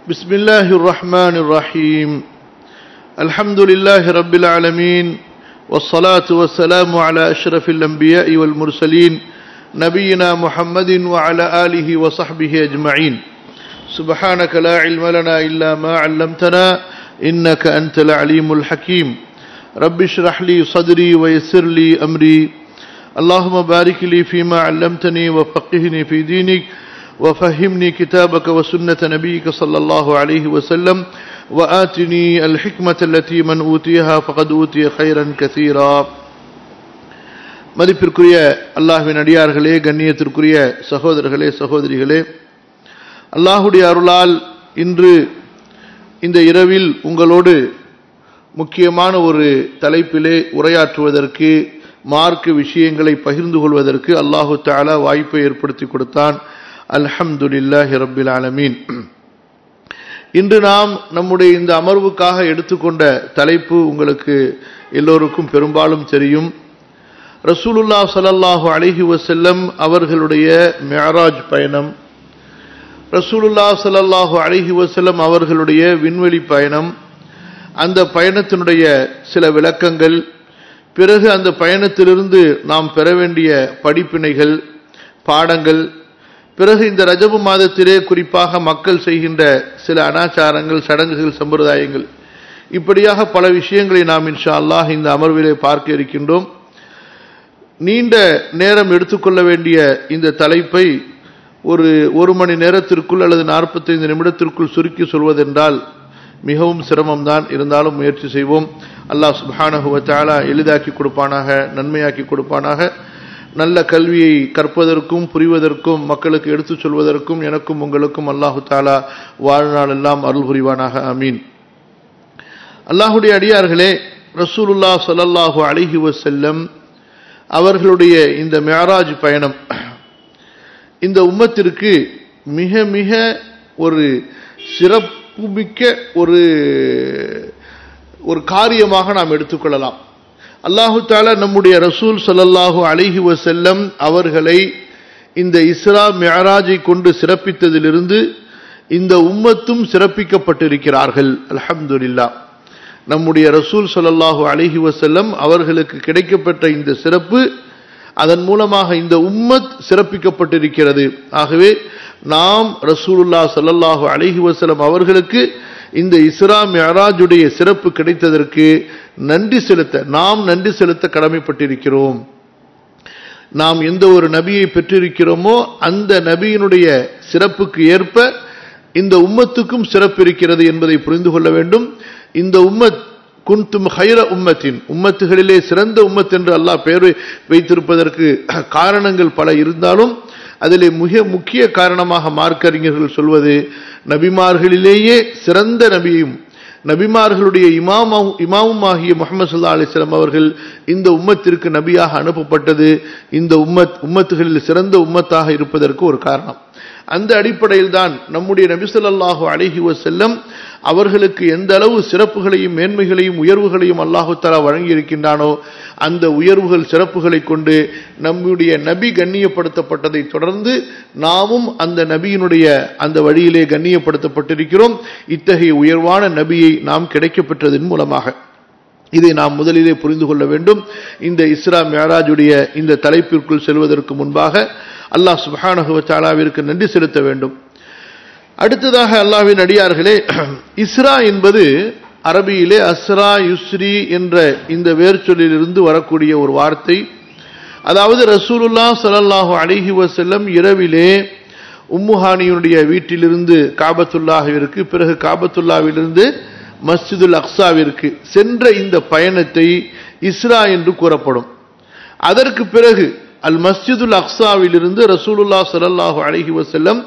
بسم الله الرحمن الرحيم الحمد لله رب العالمين والصلاة والسلام على أشرف الأنبياء والمرسلين نبينا محمد وعلى آله وصحبه أجمعين سبحانك لا علم لنا إلا ما علمتنا إنك أنت العليم الحكيم رب اشرح لي صدري ويسر لي أمري اللهم بارك لي فيما علمتني وفقهني في دينك وفهمني كتابك وسنة نبيك صلى الله عليه وسلم وآتني الحكمة التي من أوتيها فقد أوتي خيرا كثيرا மதிப்பிற்குரிய அல்லாஹ்வின் அடியார்களே கண்ணியத்திற்குரிய சகோதரர்களே சகோதரிகளே அல்லாஹுடைய அருளால் இன்று இந்த இரவில் உங்களோடு முக்கியமான ஒரு தலைப்பிலே உரையாற்றுவதற்கு மார்க்க விஷயங்களை பகிர்ந்து கொள்வதற்கு அல்லாஹு தாலா வாய்ப்பை ஏற்படுத்தி கொடுத்தான் அல்ஹம்துலில்லாஹி ரப்பில் ஆலமீன் இன்று நாம் நம்முடைய இந்த அமர்வுக்காக எடுத்துக்கொண்ட தலைப்பு உங்களுக்கு எல்லோருக்கும் பெரும்பாலும் தெரியும் ரசூலுல்லா சலல்லாஹு அலிஹி வசல்லம் அவர்களுடைய மேராஜ் பயணம் ரசூலுல்லா சலல்லாஹு அலிஹி வசல்லம் அவர்களுடைய விண்வெளி பயணம் அந்த பயணத்தினுடைய சில விளக்கங்கள் பிறகு அந்த பயணத்திலிருந்து நாம் பெற வேண்டிய படிப்பினைகள் பாடங்கள் பிறகு இந்த ரஜபு மாதத்திலே குறிப்பாக மக்கள் செய்கின்ற சில அனாச்சாரங்கள் சடங்குகள் சம்பிரதாயங்கள் இப்படியாக பல விஷயங்களை நாம் இன்ஷா அல்லாஹ் இந்த அமர்விலே பார்க்க இருக்கின்றோம் நீண்ட நேரம் எடுத்துக்கொள்ள வேண்டிய இந்த தலைப்பை ஒரு ஒரு மணி நேரத்திற்குள் அல்லது நாற்பத்தைந்து நிமிடத்திற்குள் சுருக்கி சொல்வதென்றால் மிகவும் சிரமம்தான் இருந்தாலும் முயற்சி செய்வோம் அல்லாஹ் சுபானகுவத்தாலா எளிதாக்கி கொடுப்பானாக நன்மையாக்கி கொடுப்பானாக நல்ல கல்வியை கற்பதற்கும் புரிவதற்கும் மக்களுக்கு எடுத்துச் சொல்வதற்கும் எனக்கும் உங்களுக்கும் அல்லாஹு தாலா வாழ்நாள் எல்லாம் அருள் புரிவானாக அமீன் அல்லாஹுடைய அடியார்களே ரசூலுல்லா சொல்லல்லாஹு அலிஹி வசல்லம் அவர்களுடைய இந்த மேராஜ் பயணம் இந்த உம்மத்திற்கு மிக மிக ஒரு சிறப்புமிக்க ஒரு ஒரு காரியமாக நாம் எடுத்துக்கொள்ளலாம் அல்லாஹு தாலா நம்முடைய ரசூல் சல்லல்லாஹு அலிஹி வசல்லம் அவர்களை இந்த இஸ்ரா மேராஜை கொண்டு சிறப்பித்ததிலிருந்து இந்த உம்மத்தும் சிறப்பிக்கப்பட்டிருக்கிறார்கள் அலமதுல்லா நம்முடைய ரசூல் சொல்லல்லாஹு அலிஹி வசல்லம் அவர்களுக்கு கிடைக்கப்பட்ட இந்த சிறப்பு அதன் மூலமாக இந்த உம்மத் சிறப்பிக்கப்பட்டிருக்கிறது ஆகவே நாம் ரசூலுல்லா சல்லல்லாஹு அலிஹி வசலம் அவர்களுக்கு இந்த இஸ்ரா மெஹராஜுடைய சிறப்பு கிடைத்ததற்கு நன்றி செலுத்த நாம் நன்றி செலுத்த கடமைப்பட்டிருக்கிறோம் நாம் எந்த ஒரு நபியை பெற்றிருக்கிறோமோ அந்த நபியினுடைய சிறப்புக்கு ஏற்ப இந்த உம்மத்துக்கும் சிறப்பு இருக்கிறது என்பதை புரிந்து கொள்ள வேண்டும் இந்த உம்மத் குன்தும் ஹைர உம்மத்தின் உம்மத்துகளிலே சிறந்த உம்மத் என்று அல்லாஹ் பெயர் வைத்திருப்பதற்கு காரணங்கள் பல இருந்தாலும் அதிலே மிக முக்கிய காரணமாக மார்க்கறிஞர்கள் சொல்வது நபிமார்களிலேயே சிறந்த நபியும் நபிமார்களுடைய இமாமும் இமாமுமாகிய முகமது சல்லா அலிஸ்லாம் அவர்கள் இந்த உம்மத்திற்கு நபியாக அனுப்பப்பட்டது இந்த உம்மத் உம்மத்துகளில் சிறந்த உம்மத்தாக இருப்பதற்கு ஒரு காரணம் அந்த அடிப்படையில் தான் நம்முடைய நபிசல்லாஹு அழகி செல்லம் அவர்களுக்கு எந்த அளவு சிறப்புகளையும் மேன்மைகளையும் உயர்வுகளையும் அல்லாஹு தலா வழங்கியிருக்கின்றானோ அந்த உயர்வுகள் சிறப்புகளை கொண்டு நம்முடைய நபி கண்ணியப்படுத்தப்பட்டதை தொடர்ந்து நாமும் அந்த நபியினுடைய அந்த வழியிலே கண்ணியப்படுத்தப்பட்டிருக்கிறோம் இத்தகைய உயர்வான நபியை நாம் கிடைக்கப்பெற்றதன் மூலமாக இதை நாம் முதலிலே புரிந்து கொள்ள வேண்டும் இந்த இஸ்ரா மேராஜுடைய இந்த தலைப்பிற்குள் செல்வதற்கு முன்பாக அல்லாஹ் சுபானகுவச்சாலாவிற்கு நன்றி செலுத்த வேண்டும் அடுத்ததாக அல்லாவின் அடியார்களே இஸ்ரா என்பது அரபியிலே அஸ்ரா யுஸ்ரி என்ற இந்த வேர்ச்சொல்லிலிருந்து வரக்கூடிய ஒரு வார்த்தை அதாவது ரசூலுல்லா சலல்லாஹு அலிஹி வசல்லம் இரவிலே உம்முஹானியுடைய வீட்டிலிருந்து காபத்துல்லாவிற்கு பிறகு காபத்துல்லாவிலிருந்து மஸ்ஜிதுல் அக்ஸாவிற்கு சென்ற இந்த பயணத்தை இஸ்ரா என்று கூறப்படும் அதற்கு பிறகு அல் மஸ்ஜிதுல் அக்ஸாவிலிருந்து ரசூலுல்லா சலல்லாஹு அலிஹி வசல்லம்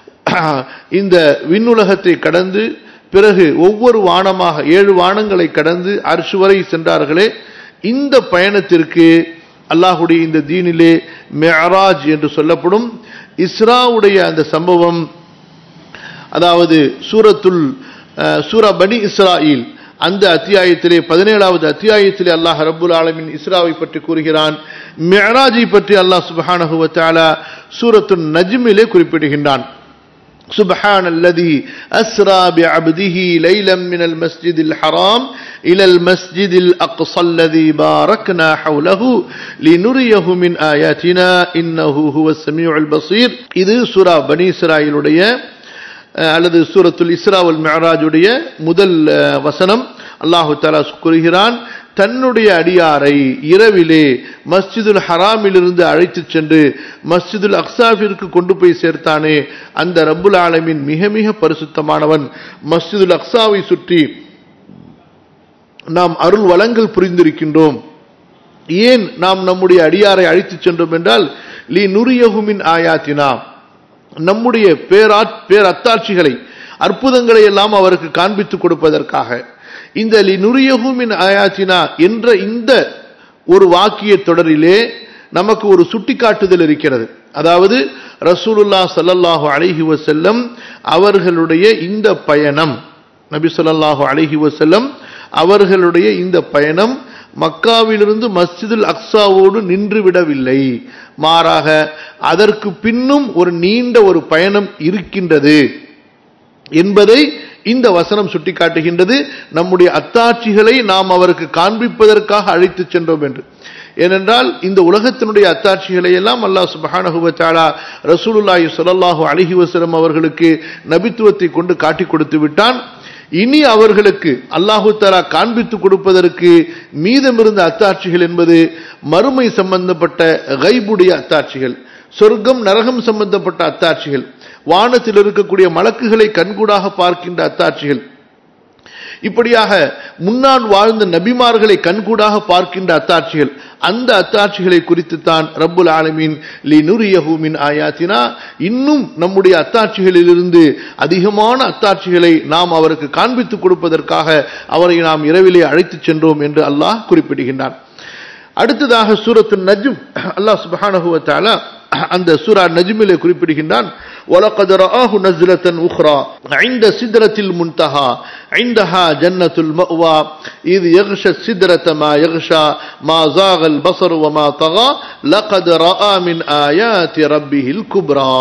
இந்த விண்ணுலகத்தை கடந்து பிறகு ஒவ்வொரு வானமாக ஏழு வானங்களை கடந்து அரிசு வரை சென்றார்களே இந்த பயணத்திற்கு அல்லாஹுடைய இந்த தீனிலே மெஹராஜ் என்று சொல்லப்படும் இஸ்ராவுடைய அந்த சம்பவம் அதாவது சூரத்துல் சூரா பனி இஸ்ராயில் அந்த அத்தியாயத்திலே பதினேழாவது அத்தியாயத்திலே அல்லாஹ் ரபுல் ஆலமின் இஸ்ராவை பற்றி கூறுகிறான் மெஹராஜை பற்றி அல்லாஹ் சுபஹானஹுவத்தாலா சூரத்து நஜ்மிலே குறிப்பிடுகின்றான் سبحان الذي أسرى بعبده ليلا من المسجد الحرام إلى المسجد الأقصى الذي باركنا حوله لنريه من آياتنا إنه هو السميع البصير இது சூரா பனி இஸ்ராயிலுடைய அல்லது சூரத்துல் இஸ்ரா வல் மிஅராஜுடைய முதல் வசனம் அல்லாஹு தஆலா கூறுகிறான் தன்னுடைய அடியாரை இரவிலே மஸ்ஜிதுல் ஹராமிலிருந்து அழைத்து சென்று மஸ்ஜிதுல் அக்சாஃபிற்கு கொண்டு போய் சேர்த்தானே அந்த ரப்புல் ஆலமின் மிக மிக பரிசுத்தமானவன் மஸ்ஜிதுல் அக்சாவை சுற்றி நாம் அருள் வளங்கள் புரிந்திருக்கின்றோம் ஏன் நாம் நம்முடைய அடியாரை அழைத்து சென்றோம் என்றால் லி நுரியகுமின் ஆயாத்தினா நம்முடைய பேரா பேரத்தாட்சிகளை அற்புதங்களை எல்லாம் அவருக்கு காண்பித்துக் கொடுப்பதற்காக இந்த லி நுரியகுமின் ஆயாத்தினா என்ற இந்த ஒரு வாக்கிய தொடரிலே நமக்கு ஒரு சுட்டிக்காட்டுதல் இருக்கிறது அதாவது ரசூலுல்லா சல்லல்லாஹு அலைஹி வசல்லம் அவர்களுடைய இந்த பயணம் நபி சொல்லாஹு அலைஹி வசல்லம் அவர்களுடைய இந்த பயணம் மக்காவிலிருந்து மஸ்ஜிதுல் அக்ஸாவோடு நின்று விடவில்லை மாறாக அதற்கு பின்னும் ஒரு நீண்ட ஒரு பயணம் இருக்கின்றது என்பதை இந்த வசனம் சுட்டிக்காட்டுகின்றது நம்முடைய அத்தாட்சிகளை நாம் அவருக்கு காண்பிப்பதற்காக அழைத்து சென்றோம் என்று ஏனென்றால் இந்த உலகத்தினுடைய அத்தாட்சிகளை எல்லாம் அல்லாஹ் சுபஹானஹுவத்தாலா ரசூலுல்லாஹி சொல்லல்லாஹு அலிஹி வசலம் அவர்களுக்கு நபித்துவத்தை கொண்டு காட்டி கொடுத்து விட்டான் இனி அவர்களுக்கு அல்லாஹு தாலா காண்பித்து கொடுப்பதற்கு மீதமிருந்த அத்தாட்சிகள் என்பது மறுமை சம்பந்தப்பட்ட கைபுடைய அத்தாட்சிகள் சொர்க்கம் நரகம் சம்பந்தப்பட்ட அத்தாட்சிகள் வானத்தில் இருக்கக்கூடிய மலக்குகளை கண்கூடாக பார்க்கின்ற அத்தாட்சிகள் இப்படியாக முன்னால் வாழ்ந்த நபிமார்களை கண்கூடாக பார்க்கின்ற அத்தாட்சிகள் அந்த அத்தாட்சிகளை குறித்து தான் ரப்புல் ஆலமீன் லி நுரியஹூமின் ஆயாத்தினா இன்னும் நம்முடைய அத்தாட்சிகளிலிருந்து அதிகமான அத்தாட்சிகளை நாம் அவருக்கு காண்பித்துக் கொடுப்பதற்காக அவரை நாம் இரவிலே அழைத்துச் சென்றோம் என்று அல்லாஹ் குறிப்பிடுகின்றான் அடுத்ததாக சூரத்து நஜும் அல்லாஹ் சுபஹானஹுவத்தாலா அந்த சூரா நஜ்மிலே குறிப்பிடுகின்றான் وَلَقَدْ رَآهُ نَزْلَةً أُخْرَى عِنْدَ سِدْرَةِ الْمُنْتَهَى عِنْدَهَا جَنَّةُ الْمَأْوَى إِذْ يَغْشَى السِّدْرَةَ مَا يَغْشَى مَا زَاغَ الْبَصَرُ وَمَا طَغَى لَقَدْ رَأَى مِنْ آيَاتِ رَبِّهِ الْكُبْرَى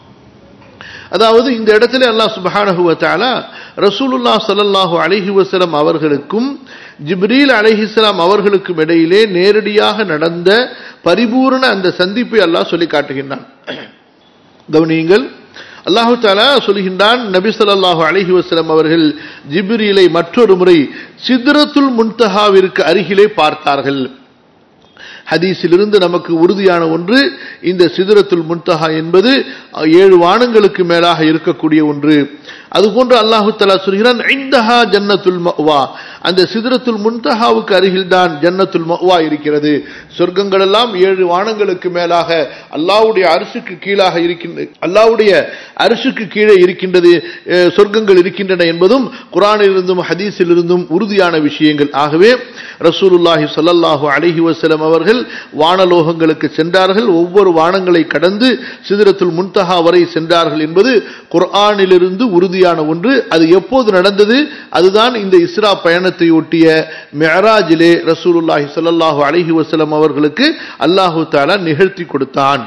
அதாவது இந்த இடத்துல அல்லாஹ் சுபஹானஹு வதஆலா ரசூலுல்லாஹ் ஸல்லல்லாஹு அலைஹி வஸல்லம் அவர்களுக்கும் ஜிப்ரீல் அலைஹிஸ்ஸலாம் அவர்களுக்கும் இடையிலே நேரடியாக நடந்த பரிபூர்ண அந்த சந்திப்பை அல்லாஹ் சொல்லி காட்டுகின்றான் கவனியுங்கள் அல்லாஹு தாலா சொல்கின்றான் நபி ஸல்லல்லாஹு அலைஹி வஸல்லம் அவர்கள் ஜிப்ரீலை மற்றொரு முறை சித்ரத்துல் முன்தஹாவிற்கு அருகிலே பார்த்தார்கள் ஹதீஸிலிருந்து நமக்கு உறுதியான ஒன்று இந்த சிதறத்துல் முன்தஹா என்பது ஏழு வானங்களுக்கு மேலாக இருக்கக்கூடிய ஒன்று அதுபோன்று அல்லாஹு தலா சொல்கிறான் ஐந்தஹா ஜன்னத்துல் மவா அந்த சிதறத்துல் முன்தஹாவுக்கு அருகில் தான் ஜன்னத்துல் மவா இருக்கிறது சொர்க்கங்கள் எல்லாம் ஏழு வானங்களுக்கு மேலாக அல்லாவுடைய அரசுக்கு கீழாக இருக்கின்ற அல்லாவுடைய அரசுக்கு கீழே இருக்கின்றது சொர்க்கங்கள் இருக்கின்றன என்பதும் குரானிலிருந்தும் ஹதீஸிலிருந்தும் உறுதியான விஷயங்கள் ஆகவே ரசூலுல்லாஹி சொல்லல்லாஹு அலஹி வசலம் அவர்கள் வானலோகங்களுக்கு சென்றார்கள் ஒவ்வொரு வானங்களை கடந்து சிதறத்துல் முன்தஹா வரை சென்றார்கள் என்பது குர்ஆனிலிருந்து உறுதியான ஒன்று அது எப்போது நடந்தது அதுதான் இந்த இஸ்ரா பயணத்தை ஒட்டிய மெஹராஜிலே ரசூலுல்லாஹி சொல்லல்லாஹு அலஹி வசலம் அவர்களுக்கு அல்லாஹு தாலா நிகழ்த்தி கொடுத்தான்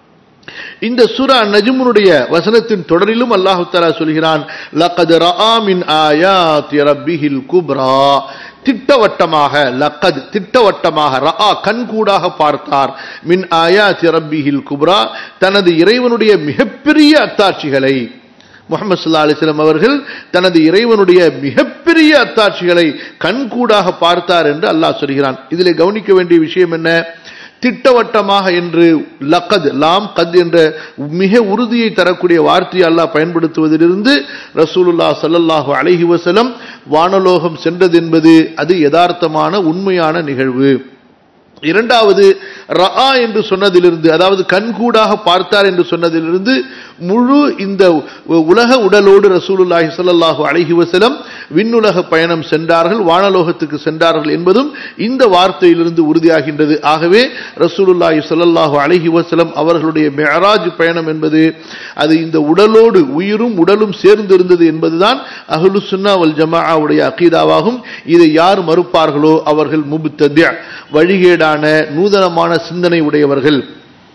இந்த சுரா நஜ்முனுடைய வசனத்தின் தொடரிலும் அல்லாஹு தாலா சொல்கிறான் லகத் ரஆ மின் ஆயாத்தி ரப்பிஹில் குப்ரா திட்டவட்டமாக லக்கத் திட்டவட்டமாக ரஆ கண்கூடாக பார்த்தார் மின் ஆயாத்தி ரப்பிஹில் குப்ரா தனது இறைவனுடைய மிகப்பெரிய அத்தாட்சிகளை முகமது சல்லா அலிஸ்லாம் அவர்கள் தனது இறைவனுடைய மிகப்பெரிய அத்தாட்சிகளை கண்கூடாக பார்த்தார் என்று அல்லாஹ் சொல்கிறான் இதில் கவனிக்க வேண்டிய விஷயம் என்ன திட்டவட்டமாக என்று லக்கத் லாம் கத் என்ற மிக உறுதியை தரக்கூடிய வார்த்தையை அல்லாஹ் பயன்படுத்துவதிலிருந்து ரசூலுல்லா சல்லல்லாஹு அலஹி வசலம் வானலோகம் சென்றது என்பது அது யதார்த்தமான உண்மையான நிகழ்வு இரண்டாவது ரஆ என்று சொன்னதிலிருந்து அதாவது கண்கூடாக பார்த்தார் என்று சொன்னதிலிருந்து முழு இந்த உலக உடலோடு ரசூலுல்லாஹி ஸல்லல்லாஹு அலைஹி வஸல்லம் விண்ணுலக பயணம் சென்றார்கள் வானலோகத்துக்கு சென்றார்கள் என்பதும் இந்த வார்த்தையிலிருந்து உறுதியாகின்றது ஆகவே ரசூலுல்லாஹி ஸல்லல்லாஹு அலைஹி வஸல்லம் அவர்களுடைய மிஅராஜ் பயணம் என்பது அது இந்த உடலோடு உயிரும் உடலும் சேர்ந்து இருந்தது என்பதுதான் அஹ்லு சுன்னா வல் ஜமாஆவுடைய அகீதாவாகும் இதை யார் மறுப்பார்களோ அவர்கள் முப்ததி வழிகேடான நூதனமான சிந்தனை உடையவர்கள்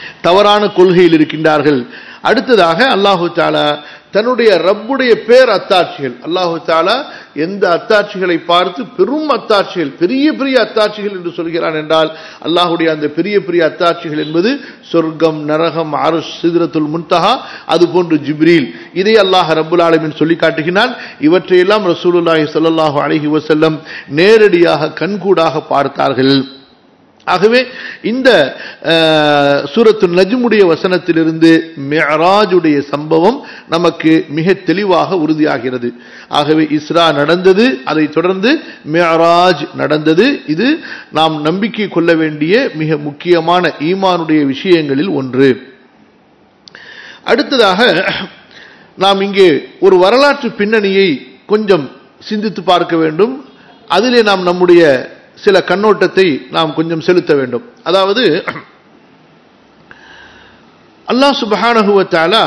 தவறான கொள்கையில் இருக்கின்றார்கள் அடுத்ததாக அல்லாஹு தாலா தன்னுடைய ரப்புடைய பேர் அத்தாட்சிகள் அல்லாஹு தாலா எந்த அத்தாட்சிகளை பார்த்து பெரும் அத்தாட்சிகள் பெரிய பெரிய அத்தாட்சிகள் என்று சொல்கிறான் என்றால் அல்லாஹுடைய அந்த பெரிய பெரிய அத்தாட்சிகள் என்பது சொர்க்கம் நரகம் அருஷ் சிதறத்துல் முன்தஹா அது போன்று ஜிப்ரீல் இதை அல்லாஹ் ரப்புல் ஆலமின் சொல்லி காட்டுகிறான் இவற்றையெல்லாம் ரசூலுல்லாஹி ஸல்லல்லாஹு அலைஹி வஸல்லம் நேரடியாக கண்கூடாக பார்த்தார்கள் ஆகவே இந்த சூரத்து நஜ்முடைய வசனத்திலிருந்து மெஹராஜுடைய சம்பவம் நமக்கு மிக தெளிவாக உறுதியாகிறது ஆகவே இஸ்ரா நடந்தது அதை தொடர்ந்து மெஹராஜ் நடந்தது இது நாம் நம்பிக்கை கொள்ள வேண்டிய மிக முக்கியமான ஈமானுடைய விஷயங்களில் ஒன்று அடுத்ததாக நாம் இங்கே ஒரு வரலாற்று பின்னணியை கொஞ்சம் சிந்தித்து பார்க்க வேண்டும் அதிலே நாம் நம்முடைய சில கண்ணோட்டத்தை நாம் கொஞ்சம் செலுத்த வேண்டும் அதாவது அல்லாஹ் சுபஹானஹுவத்தாலா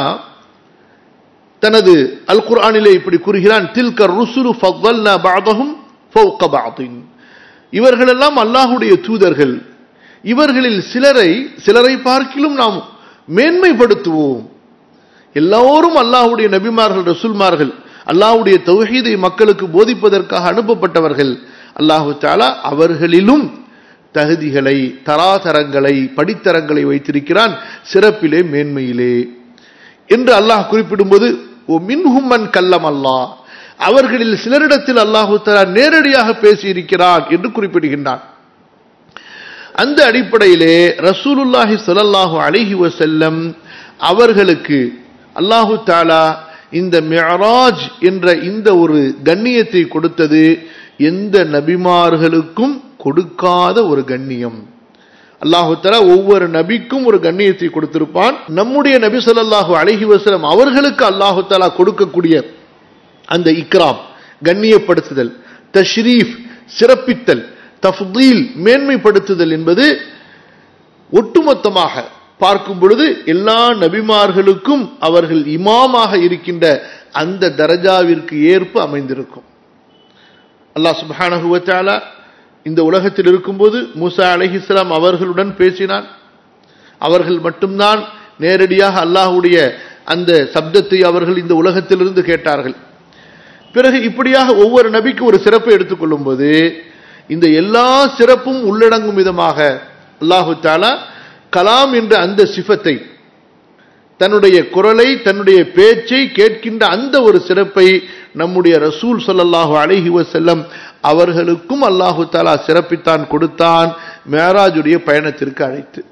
தனது அல் குர்ஆனிலே இப்படி கூறுகிறான் தில்க ருசுலு ஃபவ்வல்னா பஅதஹும் ஃபௌக பஅதின் இவர்களெல்லாம் அல்லாஹ்வுடைய தூதர்கள் இவர்களில் சிலரை சிலரை பார்க்கிலும் நாம் மேன்மைப்படுத்துவோம் எல்லோரும் அல்லாஹ்வுடைய நபிமார்கள் ரசூல்மார்கள் அல்லாஹ்வுடைய தௌஹீதை மக்களுக்கு போதிப்பதற்காக அனுப்பப்பட்டவர்கள் அல்லாஹு தாலா அவர்களிலும் தகுதிகளை தராதரங்களை படித்தரங்களை வைத்திருக்கிறான் சிறப்பிலே மேன்மையிலே என்று அல்லாஹ் குறிப்பிடும்போது ஓ மின்ஹும்மன் கல்லம் அல்லாஹ் அவர்களில் சிலரிடத்தில் அல்லாஹு தாலா நேரடியாக பேசியிருக்கிறான் என்று குறிப்பிடுகின்றான் அந்த அடிப்படையிலே ரசூலுல்லாஹி சொல்லல்லாஹு அலிஹி வசல்லம் அவர்களுக்கு அல்லாஹு தாலா இந்த மெஹராஜ் என்ற இந்த ஒரு கண்ணியத்தை கொடுத்தது எந்த நபிமார்களுக்கும் கொடுக்காத ஒரு கண்ணியம் அல்லாஹு தலா ஒவ்வொரு நபிக்கும் ஒரு கண்ணியத்தை கொடுத்திருப்பான் நம்முடைய நபி சொல்லாஹு அழகி வசலம் அவர்களுக்கு அல்லாஹு தலா கொடுக்கக்கூடிய அந்த இக்ராம் கண்ணியப்படுத்துதல் தஷ்ரீஃப் சிறப்பித்தல் தஃதீல் மேன்மைப்படுத்துதல் என்பது ஒட்டுமொத்தமாக பார்க்கும் பொழுது எல்லா நபிமார்களுக்கும் அவர்கள் இமாமாக இருக்கின்ற அந்த தரஜாவிற்கு ஏற்ப அமைந்திருக்கும் அல்லாஹ் சுபானகுவத்தாலா இந்த உலகத்தில் இருக்கும்போது மூசா அலஹிஸ்லாம் அவர்களுடன் பேசினான் அவர்கள் மட்டும்தான் நேரடியாக அல்லாஹுடைய அந்த சப்தத்தை அவர்கள் இந்த உலகத்திலிருந்து கேட்டார்கள் பிறகு இப்படியாக ஒவ்வொரு நபிக்கும் ஒரு சிறப்பை எடுத்துக்கொள்ளும் போது இந்த எல்லா சிறப்பும் உள்ளடங்கும் விதமாக அல்லாஹு தாலா கலாம் என்ற அந்த சிஃபத்தை தன்னுடைய குரலை தன்னுடைய பேச்சை கேட்கின்ற அந்த ஒரு சிறப்பை நம்முடைய ரசூல் சொல்லல்லாஹு அழகி வசல்லம் அவர்களுக்கும் அல்லாஹு தாலா சிறப்பித்தான் கொடுத்தான் மேராஜுடைய பயணத்திற்கு அழைத்து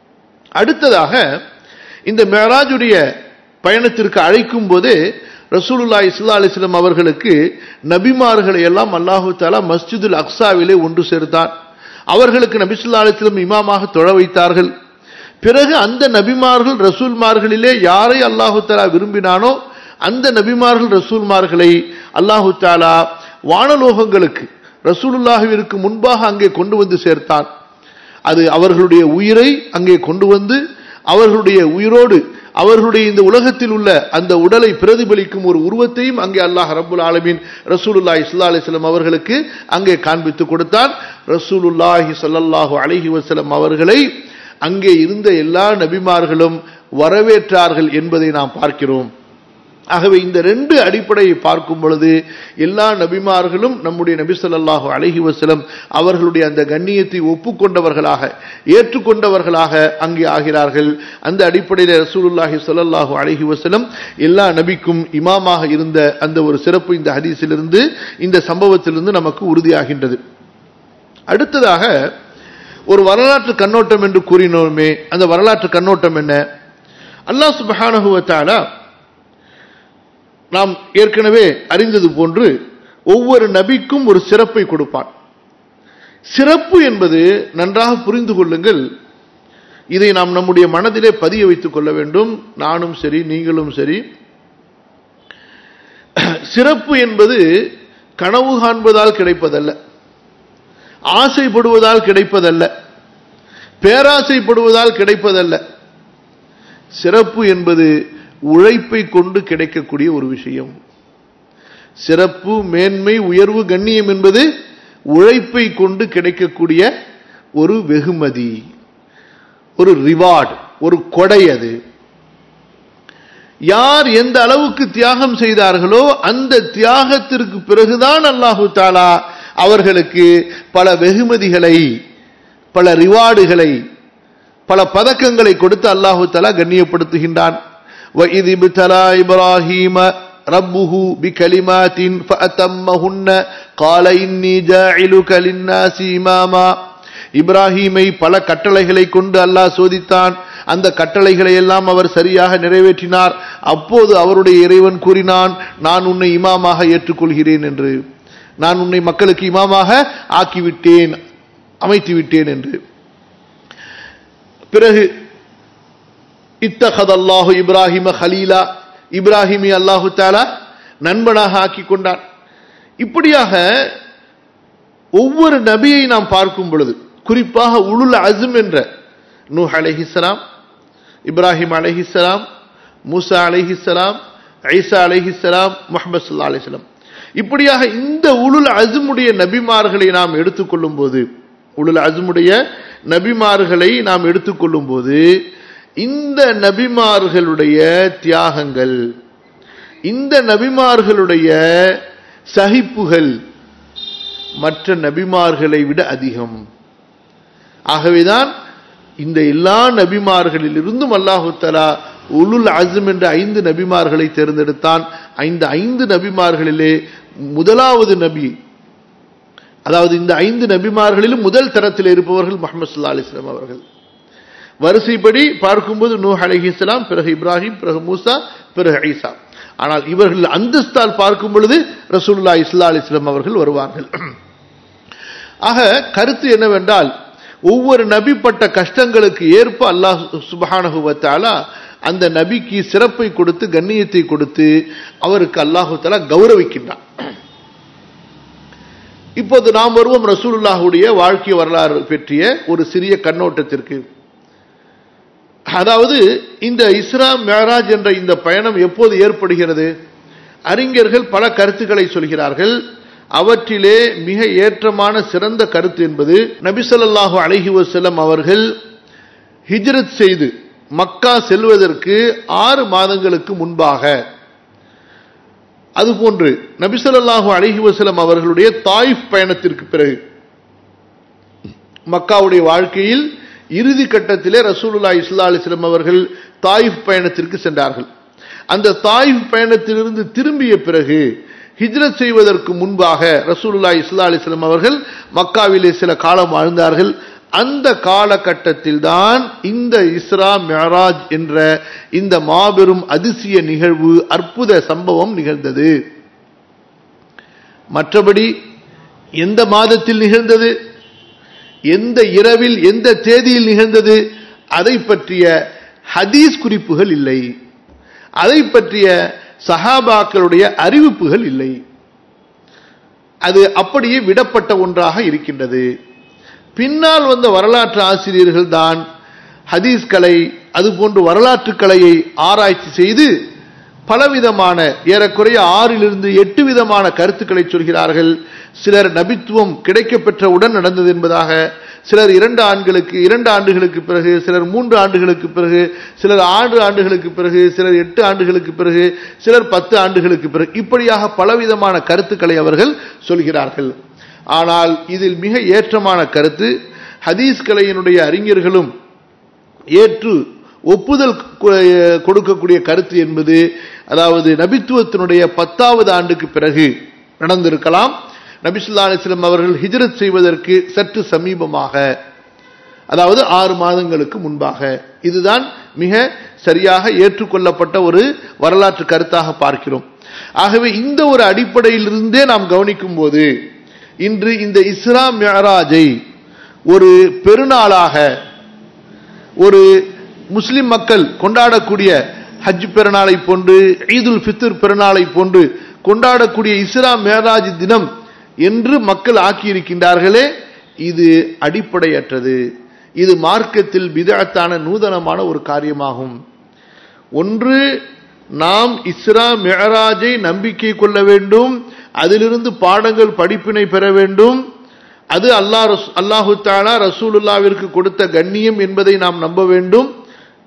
அடுத்ததாக இந்த மேராஜுடைய பயணத்திற்கு அழைக்கும் போது ரசூலுல்லா இஸ்லா அலிஸ்லம் அவர்களுக்கு நபிமார்களை எல்லாம் அல்லாஹு தாலா மஸ்ஜிதுல் அக்ஸாவிலே ஒன்று சேர்த்தான் அவர்களுக்கு நபிசுல்லா அலிஸ்லம் இமாமாக தொழ வைத்தார்கள் பிறகு அந்த நபிமார்கள் ரசூல்மார்களிலே யாரை அல்லாஹு தாலா விரும்பினானோ அந்த நபிமார்கள் ரசூல்மார்களை அல்லாஹு தாலா வானலோகங்களுக்கு ரசூலுல்லாஹுவிற்கு முன்பாக அங்கே கொண்டு வந்து சேர்த்தான் அது அவர்களுடைய உயிரை அங்கே கொண்டு வந்து அவர்களுடைய உயிரோடு அவர்களுடைய இந்த உலகத்தில் உள்ள அந்த உடலை பிரதிபலிக்கும் ஒரு உருவத்தையும் அங்கே அல்லாஹ் ரபுல் ஆலமின் ரசூலுல்லா இஸ்லா அலிஸ்லாம் அவர்களுக்கு அங்கே காண்பித்து கொடுத்தான் ரசூலுல்லாஹி சல்லாஹூ அலஹி வசலம் அவர்களை அங்கே இருந்த எல்லா நபிமார்களும் வரவேற்றார்கள் என்பதை நாம் பார்க்கிறோம் ஆகவே இந்த ரெண்டு அடிப்படையை பார்க்கும் பொழுது எல்லா நபிமார்களும் நம்முடைய நபி சொல்லாஹு அலஹி வசலம் அவர்களுடைய அந்த கண்ணியத்தை ஒப்புக்கொண்டவர்களாக ஏற்றுக்கொண்டவர்களாக அங்கே ஆகிறார்கள் அந்த அடிப்படையில் ரசூலுல்லாஹி சொல்லல்லாஹு அலஹி வசலம் எல்லா நபிக்கும் இமாமாக இருந்த அந்த ஒரு சிறப்பு இந்த ஹதீஸிலிருந்து இந்த சம்பவத்திலிருந்து நமக்கு உறுதியாகின்றது அடுத்ததாக ஒரு வரலாற்று கண்ணோட்டம் என்று கூறினோமே அந்த வரலாற்று கண்ணோட்டம் என்ன அல்லாஹ் சுபஹானஹுவத்தாலா நாம் ஏற்கனவே அறிந்தது போன்று ஒவ்வொரு நபிக்கும் ஒரு சிறப்பை கொடுப்பான் சிறப்பு என்பது நன்றாக புரிந்து கொள்ளுங்கள் இதை நாம் நம்முடைய மனதிலே பதிய வைத்துக் கொள்ள வேண்டும் நானும் சரி நீங்களும் சரி சிறப்பு என்பது கனவு காண்பதால் கிடைப்பதல்ல ஆசைப்படுவதால் கிடைப்பதல்ல பேராசைப்படுவதால் கிடைப்பதல்ல சிறப்பு என்பது உழைப்பை கொண்டு கிடைக்கக்கூடிய ஒரு விஷயம் சிறப்பு மேன்மை உயர்வு கண்ணியம் என்பது உழைப்பை கொண்டு கிடைக்கக்கூடிய ஒரு வெகுமதி ஒரு ரிவார்டு ஒரு கொடை அது யார் எந்த அளவுக்கு தியாகம் செய்தார்களோ அந்த தியாகத்திற்கு பிறகுதான் அல்லாஹு தாலா அவர்களுக்கு பல வெகுமதிகளை பல ரிவார்டுகளை பல பதக்கங்களை கொடுத்து அல்லாஹு தாலா கண்ணியப்படுத்துகின்றான் وَإِذِ ابْتَلَى إِبْرَاهِيمَ رَبُّهُ بِكَلِمَاتٍ فَأَتَمَّهُنَّ قَالَ إِنِّي جَاعِلُكَ لِلنَّاسِ إِمَامًا இப்ராஹீமை பல கட்டளைகளை கொண்டு அல்லாஹ் சோதித்தான் அந்த கட்டளைகளை எல்லாம் அவர் சரியாக நிறைவேற்றினார் அப்போது அவருடைய இறைவன் கூறினான் நான் உன்னை இமாமாக ஏற்றுக்கொள்கிறேன் என்று நான் உன்னை மக்களுக்கு இமாமாக ஆக்கிவிட்டேன் அமைத்து விட்டேன் என்று பிறகு இத்தகத் அல்லாஹு இப்ராஹிம ஹலீலா இப்ராஹிமி அல்லாஹு தாலா நண்பனாக ஆக்கி கொண்டான் இப்படியாக ஒவ்வொரு நபியை நாம் பார்க்கும் பொழுது குறிப்பாக உளுல் அசும் என்ற நூஹ் அலைஹிஸ்ஸலாம் இப்ராஹிம் அலைஹிஸ்ஸலாம் மூசா அலைஹிஸ்ஸலாம் ஐசா அலைஹிஸ்ஸலாம் முஹம்மது ஸல்லல்லாஹு அலைஹி வஸல்லம் இப்படியாக இந்த உளுல் அசுமுடைய நபிமார்களை நாம் எடுத்துக்கொள்ளும் போது உளுல் அசுமுடைய நபிமார்களை நாம் எடுத்துக்கொள்ளும் போது இந்த நபிமார்களுடைய தியாகங்கள் இந்த நபிமார்களுடைய சகிப்புகள் மற்ற நபிமார்களை விட அதிகம் ஆகவேதான் இந்த எல்லா நபிமார்களிலிருந்தும் அல்லாஹு தலா உலுல் அசும் என்ற ஐந்து நபிமார்களை தேர்ந்தெடுத்தான் ஐந்து ஐந்து நபிமார்களிலே முதலாவது நபி அதாவது இந்த ஐந்து நபிமார்களிலும் முதல் தரத்தில் இருப்பவர்கள் முகமது சல்லா அலிஸ்லாம் அவர்கள் வரிசைப்படி பார்க்கும்போது நூ அலிஹிஸ்லாம் பிறகு இப்ராஹிம் பிறகு மூசா பிறகு ஐசா ஆனால் இவர்கள் அந்தஸ்தால் பார்க்கும் பொழுது ரசூல்லா இஸ்லா அலிஸ்லாம் அவர்கள் வருவார்கள் ஆக கருத்து என்னவென்றால் ஒவ்வொரு நபி பட்ட கஷ்டங்களுக்கு ஏற்ப அல்லாஹ் சுபஹானகுவத்தாலா அந்த நபிக்கு சிறப்பை கொடுத்து கண்ணியத்தை கொடுத்து அவருக்கு அல்லாஹு தாலா கௌரவிக்கின்றான் இப்போது நாம் வருவோம் ரசூலுல்லாஹுடைய வாழ்க்கை வரலாறு பற்றிய ஒரு சிறிய கண்ணோட்டத்திற்கு அதாவது இந்த இஸ்லாம் மேராஜ் என்ற இந்த பயணம் எப்போது ஏற்படுகிறது அறிஞர்கள் பல கருத்துக்களை சொல்கிறார்கள் அவற்றிலே மிக ஏற்றமான சிறந்த கருத்து என்பது நபிசல்லாஹு அலஹி வசல்லம் அவர்கள் ஹிஜ்ரத் செய்து மக்கா செல்வதற்கு ஆறு மாதங்களுக்கு முன்பாக அதுபோன்று நபிசல்லாஹு அலஹி வசலம் அவர்களுடைய தாயிஃப் பயணத்திற்கு பிறகு மக்காவுடைய வாழ்க்கையில் இறுதி கட்டத்திலே ரசூலுல்லா இஸ்லா அலிஸ்லம் அவர்கள் தாயிஃப் பயணத்திற்கு சென்றார்கள் அந்த தாயிஃப் பயணத்திலிருந்து திரும்பிய பிறகு ஹிஜ்ரத் செய்வதற்கு முன்பாக ரசூலுல்லா இஸ்லா அலிஸ்லம் அவர்கள் மக்காவிலே சில காலம் வாழ்ந்தார்கள் அந்த காலகட்டத்தில் தான் இந்த இஸ்ரா மெஹராஜ் என்ற இந்த மாபெரும் அதிசய நிகழ்வு அற்புத சம்பவம் நிகழ்ந்தது மற்றபடி எந்த மாதத்தில் நிகழ்ந்தது எந்த இரவில் எந்த தேதியில் நிகழ்ந்தது அதை பற்றிய ஹதீஸ் குறிப்புகள் இல்லை அதை பற்றிய சஹாபாக்களுடைய அறிவிப்புகள் இல்லை அது அப்படியே விடப்பட்ட ஒன்றாக இருக்கின்றது பின்னால் வந்த வரலாற்று ஆசிரியர்கள் தான் ஹதீஸ் கலை அதுபோன்று வரலாற்று கலையை ஆராய்ச்சி செய்து பலவிதமான ஏறக்குறைய ஆறிலிருந்து எட்டு விதமான கருத்துக்களை சொல்கிறார்கள் சிலர் நபித்துவம் கிடைக்கப்பெற்றவுடன் நடந்தது என்பதாக சிலர் இரண்டு ஆண்களுக்கு இரண்டு ஆண்டுகளுக்கு பிறகு சிலர் மூன்று ஆண்டுகளுக்கு பிறகு சிலர் ஆறு ஆண்டுகளுக்கு பிறகு சிலர் எட்டு ஆண்டுகளுக்கு பிறகு சிலர் பத்து ஆண்டுகளுக்கு பிறகு இப்படியாக பலவிதமான கருத்துக்களை அவர்கள் சொல்கிறார்கள் ஆனால் இதில் மிக ஏற்றமான கருத்து ஹதீஸ் கலையினுடைய அறிஞர்களும் ஏற்று ஒப்புதல் கொடுக்கக்கூடிய கருத்து என்பது அதாவது நபித்துவத்தினுடைய பத்தாவது ஆண்டுக்கு பிறகு நடந்திருக்கலாம் நபிசுல்லா அலிஸ்லம் அவர்கள் ஹிஜ்ரத் செய்வதற்கு சற்று சமீபமாக அதாவது ஆறு மாதங்களுக்கு முன்பாக இதுதான் மிக சரியாக ஏற்றுக்கொள்ளப்பட்ட ஒரு வரலாற்று கருத்தாக பார்க்கிறோம் ஆகவே இந்த ஒரு அடிப்படையிலிருந்தே நாம் கவனிக்கும் போது இன்று இந்த இஸ்ரா மெஹராஜை ஒரு பெருநாளாக ஒரு முஸ்லிம் மக்கள் கொண்டாடக்கூடிய ஹஜ் பெருநாளை போன்று ஈதுல் ஃபித்ர் பெருநாளை போன்று கொண்டாடக்கூடிய இஸ்லாம் மேராஜ் தினம் என்று மக்கள் ஆக்கியிருக்கின்றார்களே இது அடிப்படையற்றது இது மார்க்கத்தில் பிதத்தான நூதனமான ஒரு காரியமாகும் ஒன்று நாம் இஸ்ரா மெஹராஜை நம்பிக்கை கொள்ள வேண்டும் அதிலிருந்து பாடங்கள் படிப்பினை பெற வேண்டும் அது அல்லாஹ் அல்லாஹு தாலா ரசூலுல்லாவிற்கு கொடுத்த கண்ணியம் என்பதை நாம் நம்ப வேண்டும்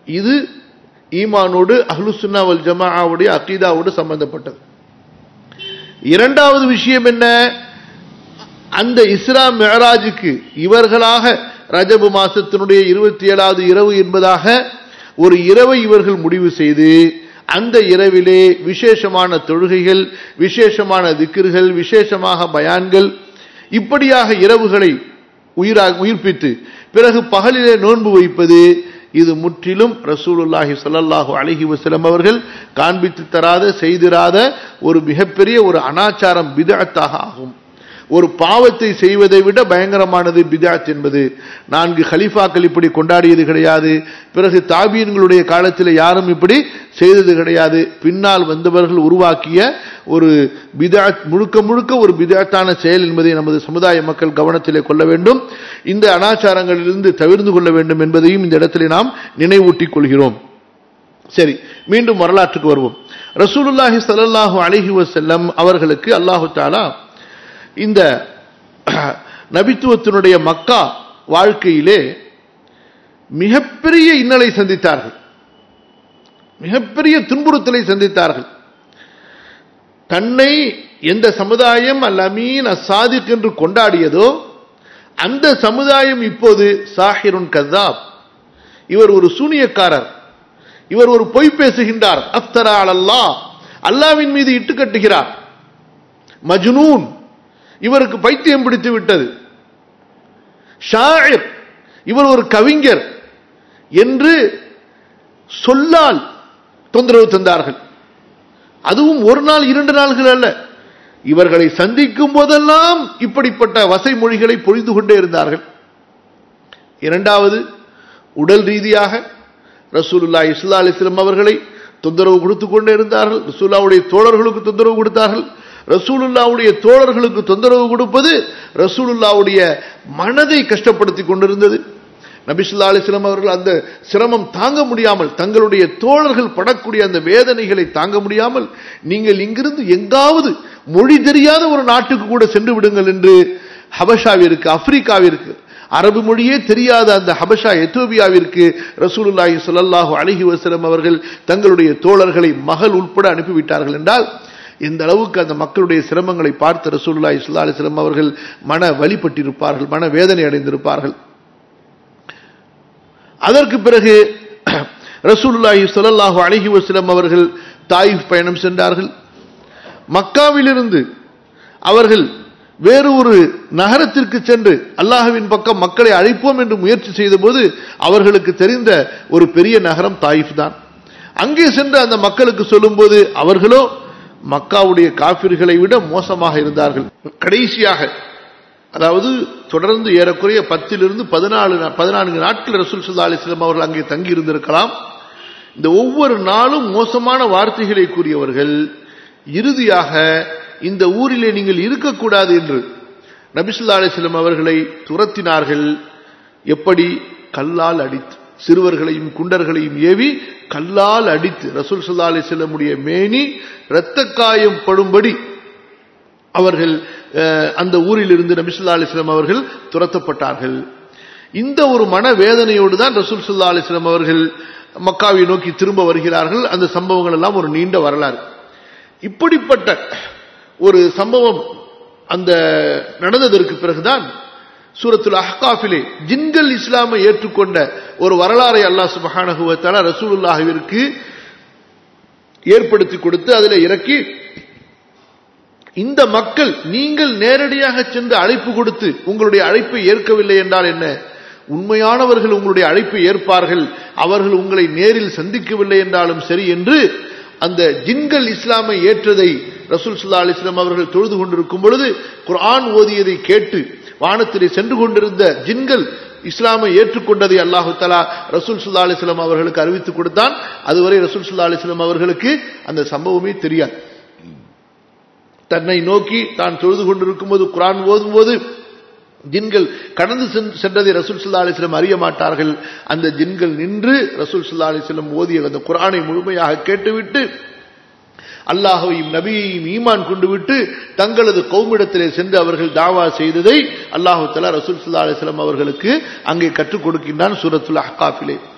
இது ஈமானோடு அஹ்லுசுன்னா வல் ஜமாவுடைய அகீதாவோடு சம்பந்தப்பட்டது இரண்டாவது விஷயம் என்ன அந்த இஸ்ரா மெஹராஜுக்கு இவர்களாக ரஜபு மாசத்தினுடைய இருபத்தி ஏழாவது இரவு என்பதாக ஒரு இரவை இவர்கள் முடிவு செய்து அந்த இரவிலே விசேஷமான தொழுகைகள் விசேஷமான திக்கிர்கள் விசேஷமாக பயான்கள் இப்படியாக இரவுகளை உயிராக உயிர்ப்பித்து பிறகு பகலிலே நோன்பு வைப்பது இது முற்றிலும் ரசூலுல்லாஹி ஸல்லல்லாஹு அலைஹி வஸல்லம் அவர்கள் காண்பித்து தராத செய்திராத ஒரு மிகப்பெரிய ஒரு அனாச்சாரம் பிதஅத்தாக ஆகும் ஒரு பாவத்தை செய்வதை விட பயங்கரமானது பிதாத் என்பது நான்கு ஹலிஃபாக்கள் இப்படி கொண்டாடியது கிடையாது பிறகு தாபியன்களுடைய காலத்தில் யாரும் இப்படி செய்தது கிடையாது பின்னால் வந்தவர்கள் உருவாக்கிய ஒரு பிதாத் முழுக்க முழுக்க ஒரு பிதாத்தான செயல் என்பதை நமது சமுதாய மக்கள் கவனத்திலே கொள்ள வேண்டும் இந்த அனாச்சாரங்களிலிருந்து தவிர்ந்து கொள்ள வேண்டும் என்பதையும் இந்த இடத்திலே நாம் நினைவூட்டிக் கொள்கிறோம் சரி மீண்டும் வரலாற்றுக்கு வருவோம் ரசூலுல்லாஹி ஸல்லல்லாஹு அலைஹி வஸல்லம் அவர்களுக்கு அல்லாஹு தாலா இந்த நபித்துவத்தினுடைய மக்கா வாழ்க்கையிலே மிகப்பெரிய இன்னலை சந்தித்தார்கள் மிகப்பெரிய துன்புறுத்தலை சந்தித்தார்கள் தன்னை எந்த சமுதாயம் அல் அமீன் அசாதிக் என்று கொண்டாடியதோ அந்த சமுதாயம் இப்போது சாஹிருன் கதாப் இவர் ஒரு சூனியக்காரர் இவர் ஒரு பொய் பேசுகின்றார் அஃப்தரா அல்லா அல்லாவின் மீது இட்டு கட்டுகிறார் மஜ்னூன் இவருக்கு பைத்தியம் பிடித்து விட்டது ஷாயிர் இவர் ஒரு கவிஞர் என்று சொல்லால் தொந்தரவு தந்தார்கள் அதுவும் ஒரு நாள் இரண்டு நாள்கள் அல்ல இவர்களை சந்திக்கும் போதெல்லாம் இப்படிப்பட்ட வசை மொழிகளை பொழிந்து கொண்டே இருந்தார்கள் இரண்டாவது உடல் ரீதியாக ரசூலுல்லா இஸ்லா அலிஸ்லம் அவர்களை தொந்தரவு கொடுத்து கொண்டே இருந்தார்கள் ரசூல்லாவுடைய தோழர்களுக்கு தொந்தரவு கொடுத்தார்கள் ரசூலுல்லாவுடைய தோழர்களுக்கு தொந்தரவு கொடுப்பது ரசூலுல்லாவுடைய மனதை கஷ்டப்படுத்தி கொண்டிருந்தது நபிசுல்லா அலிஸ்லாம் அவர்கள் அந்த சிரமம் தாங்க முடியாமல் தங்களுடைய தோழர்கள் படக்கூடிய அந்த வேதனைகளை தாங்க முடியாமல் நீங்கள் இங்கிருந்து எங்காவது மொழி தெரியாத ஒரு நாட்டுக்கு கூட சென்று விடுங்கள் என்று ஹபஷாவிற்கு ஆப்பிரிக்காவிற்கு அரபு மொழியே தெரியாத அந்த ஹபஷா எத்தோபியாவிற்கு ரசூலுல்லாஹி சொல்லல்லாஹு அழகி வசலம் அவர்கள் தங்களுடைய தோழர்களை மகள் உட்பட அனுப்பிவிட்டார்கள் என்றால் இந்த அளவுக்கு அந்த மக்களுடைய சிரமங்களை பார்த்த ரசூல்லா இஸ்லா அலிஸ்லம் அவர்கள் மன வழிபட்டிருப்பார்கள் மன வேதனை அடைந்திருப்பார்கள் அதற்கு பிறகு ரசூலுல்லாஹி சொல்லல்லாஹு அழகி வசலம் அவர்கள் தாயிஃப் பயணம் சென்றார்கள் மக்காவிலிருந்து அவர்கள் வேறு ஒரு நகரத்திற்கு சென்று அல்லாஹுவின் பக்கம் மக்களை அழைப்போம் என்று முயற்சி செய்தபோது அவர்களுக்கு தெரிந்த ஒரு பெரிய நகரம் தாயிஃப் தான் அங்கே சென்று அந்த மக்களுக்கு சொல்லும்போது அவர்களோ மக்காவுடைய காபிர்களை விட மோசமாக இருந்தார்கள் கடைசியாக அதாவது தொடர்ந்து ஏறக்குறைய பத்திலிருந்து பதினாலு பதினான்கு நாட்கள் ரசூல் சுல்லா அலிஸ்லாம் அவர்கள் அங்கே தங்கி இருந்திருக்கலாம் இந்த ஒவ்வொரு நாளும் மோசமான வார்த்தைகளை கூறியவர்கள் இறுதியாக இந்த ஊரிலே நீங்கள் இருக்கக்கூடாது என்று நபிசுல்லா அலிஸ்லம் அவர்களை துரத்தினார்கள் எப்படி கல்லால் அடித்து சிறுவர்களையும் குண்டர்களையும் ஏவி கல்லால் அடித்து ரசூல் சுல்லா அலிஸ்லமுடைய மேனி இரத்த காயம் படும்படி அவர்கள் அந்த ஊரில் இருந்து நபிசுல்லா அலிஸ்லாம் அவர்கள் துரத்தப்பட்டார்கள் இந்த ஒரு மன வேதனையோடு தான் ரசூல் சுல்லா அலிஸ்லாம் அவர்கள் மக்காவை நோக்கி திரும்ப வருகிறார்கள் அந்த சம்பவங்கள் எல்லாம் ஒரு நீண்ட வரலாறு இப்படிப்பட்ட ஒரு சம்பவம் அந்த நடந்ததற்கு பிறகுதான் சூரத்துல் அஹ்காஃபிலே ஜின்கள் இஸ்லாமை ஏற்றுக்கொண்ட ஒரு வரலாறை அல்லாஹ் சுபஹானஹுவத்தால ரசூலுல்லாஹிற்கு ஏற்படுத்தி கொடுத்து அதில் இறக்கி இந்த மக்கள் நீங்கள் நேரடியாக சென்று அழைப்பு கொடுத்து உங்களுடைய அழைப்பை ஏற்கவில்லை என்றால் என்ன உண்மையானவர்கள் உங்களுடைய அழைப்பை ஏற்பார்கள் அவர்கள் உங்களை நேரில் சந்திக்கவில்லை என்றாலும் சரி என்று அந்த ஜின்கள் இஸ்லாமை ஏற்றதை ரசூல் சுல்லா அலிஸ்லாம் அவர்கள் தொழுது கொண்டிருக்கும் பொழுது குர்ஆன் ஓதியதை கேட்டு வானத்திலே சென்று கொண்டிருந்த ஜின்கள் இஸ்லாமை ஏற்றுக்கொண்டதை அல்லாஹு தலா ரசூல் சுல்லா அலிஸ்லாம் அவர்களுக்கு அறிவித்துக் கொடுத்தான் அதுவரை ரசூல் சுல்லா அலிஸ்லாம் அவர்களுக்கு அந்த சம்பவமே தெரியாது தன்னை நோக்கி தான் தொழுது கொண்டிருக்கும் போது குரான் ஓதும் போது ஜின்கள் கடந்து சென்றதை ரசூல் சுல்லா அலிஸ்லம் அறிய மாட்டார்கள் அந்த ஜின்கள் நின்று ரசூல் சுல்லா அலிஸ்லம் ஓதிய அந்த குரானை முழுமையாக கேட்டுவிட்டு அல்லாஹையும் நபியையும் ஈமான் கொண்டு விட்டு தங்களது கௌமிடத்திலே சென்று அவர்கள் தாவா செய்ததை அல்லாஹு தலா ரசூல் சுல்லா அலிஸ்லாம் அவர்களுக்கு அங்கே கற்றுக் கொடுக்கின்றான் சூரத்துல் அஹ்காஃபிலே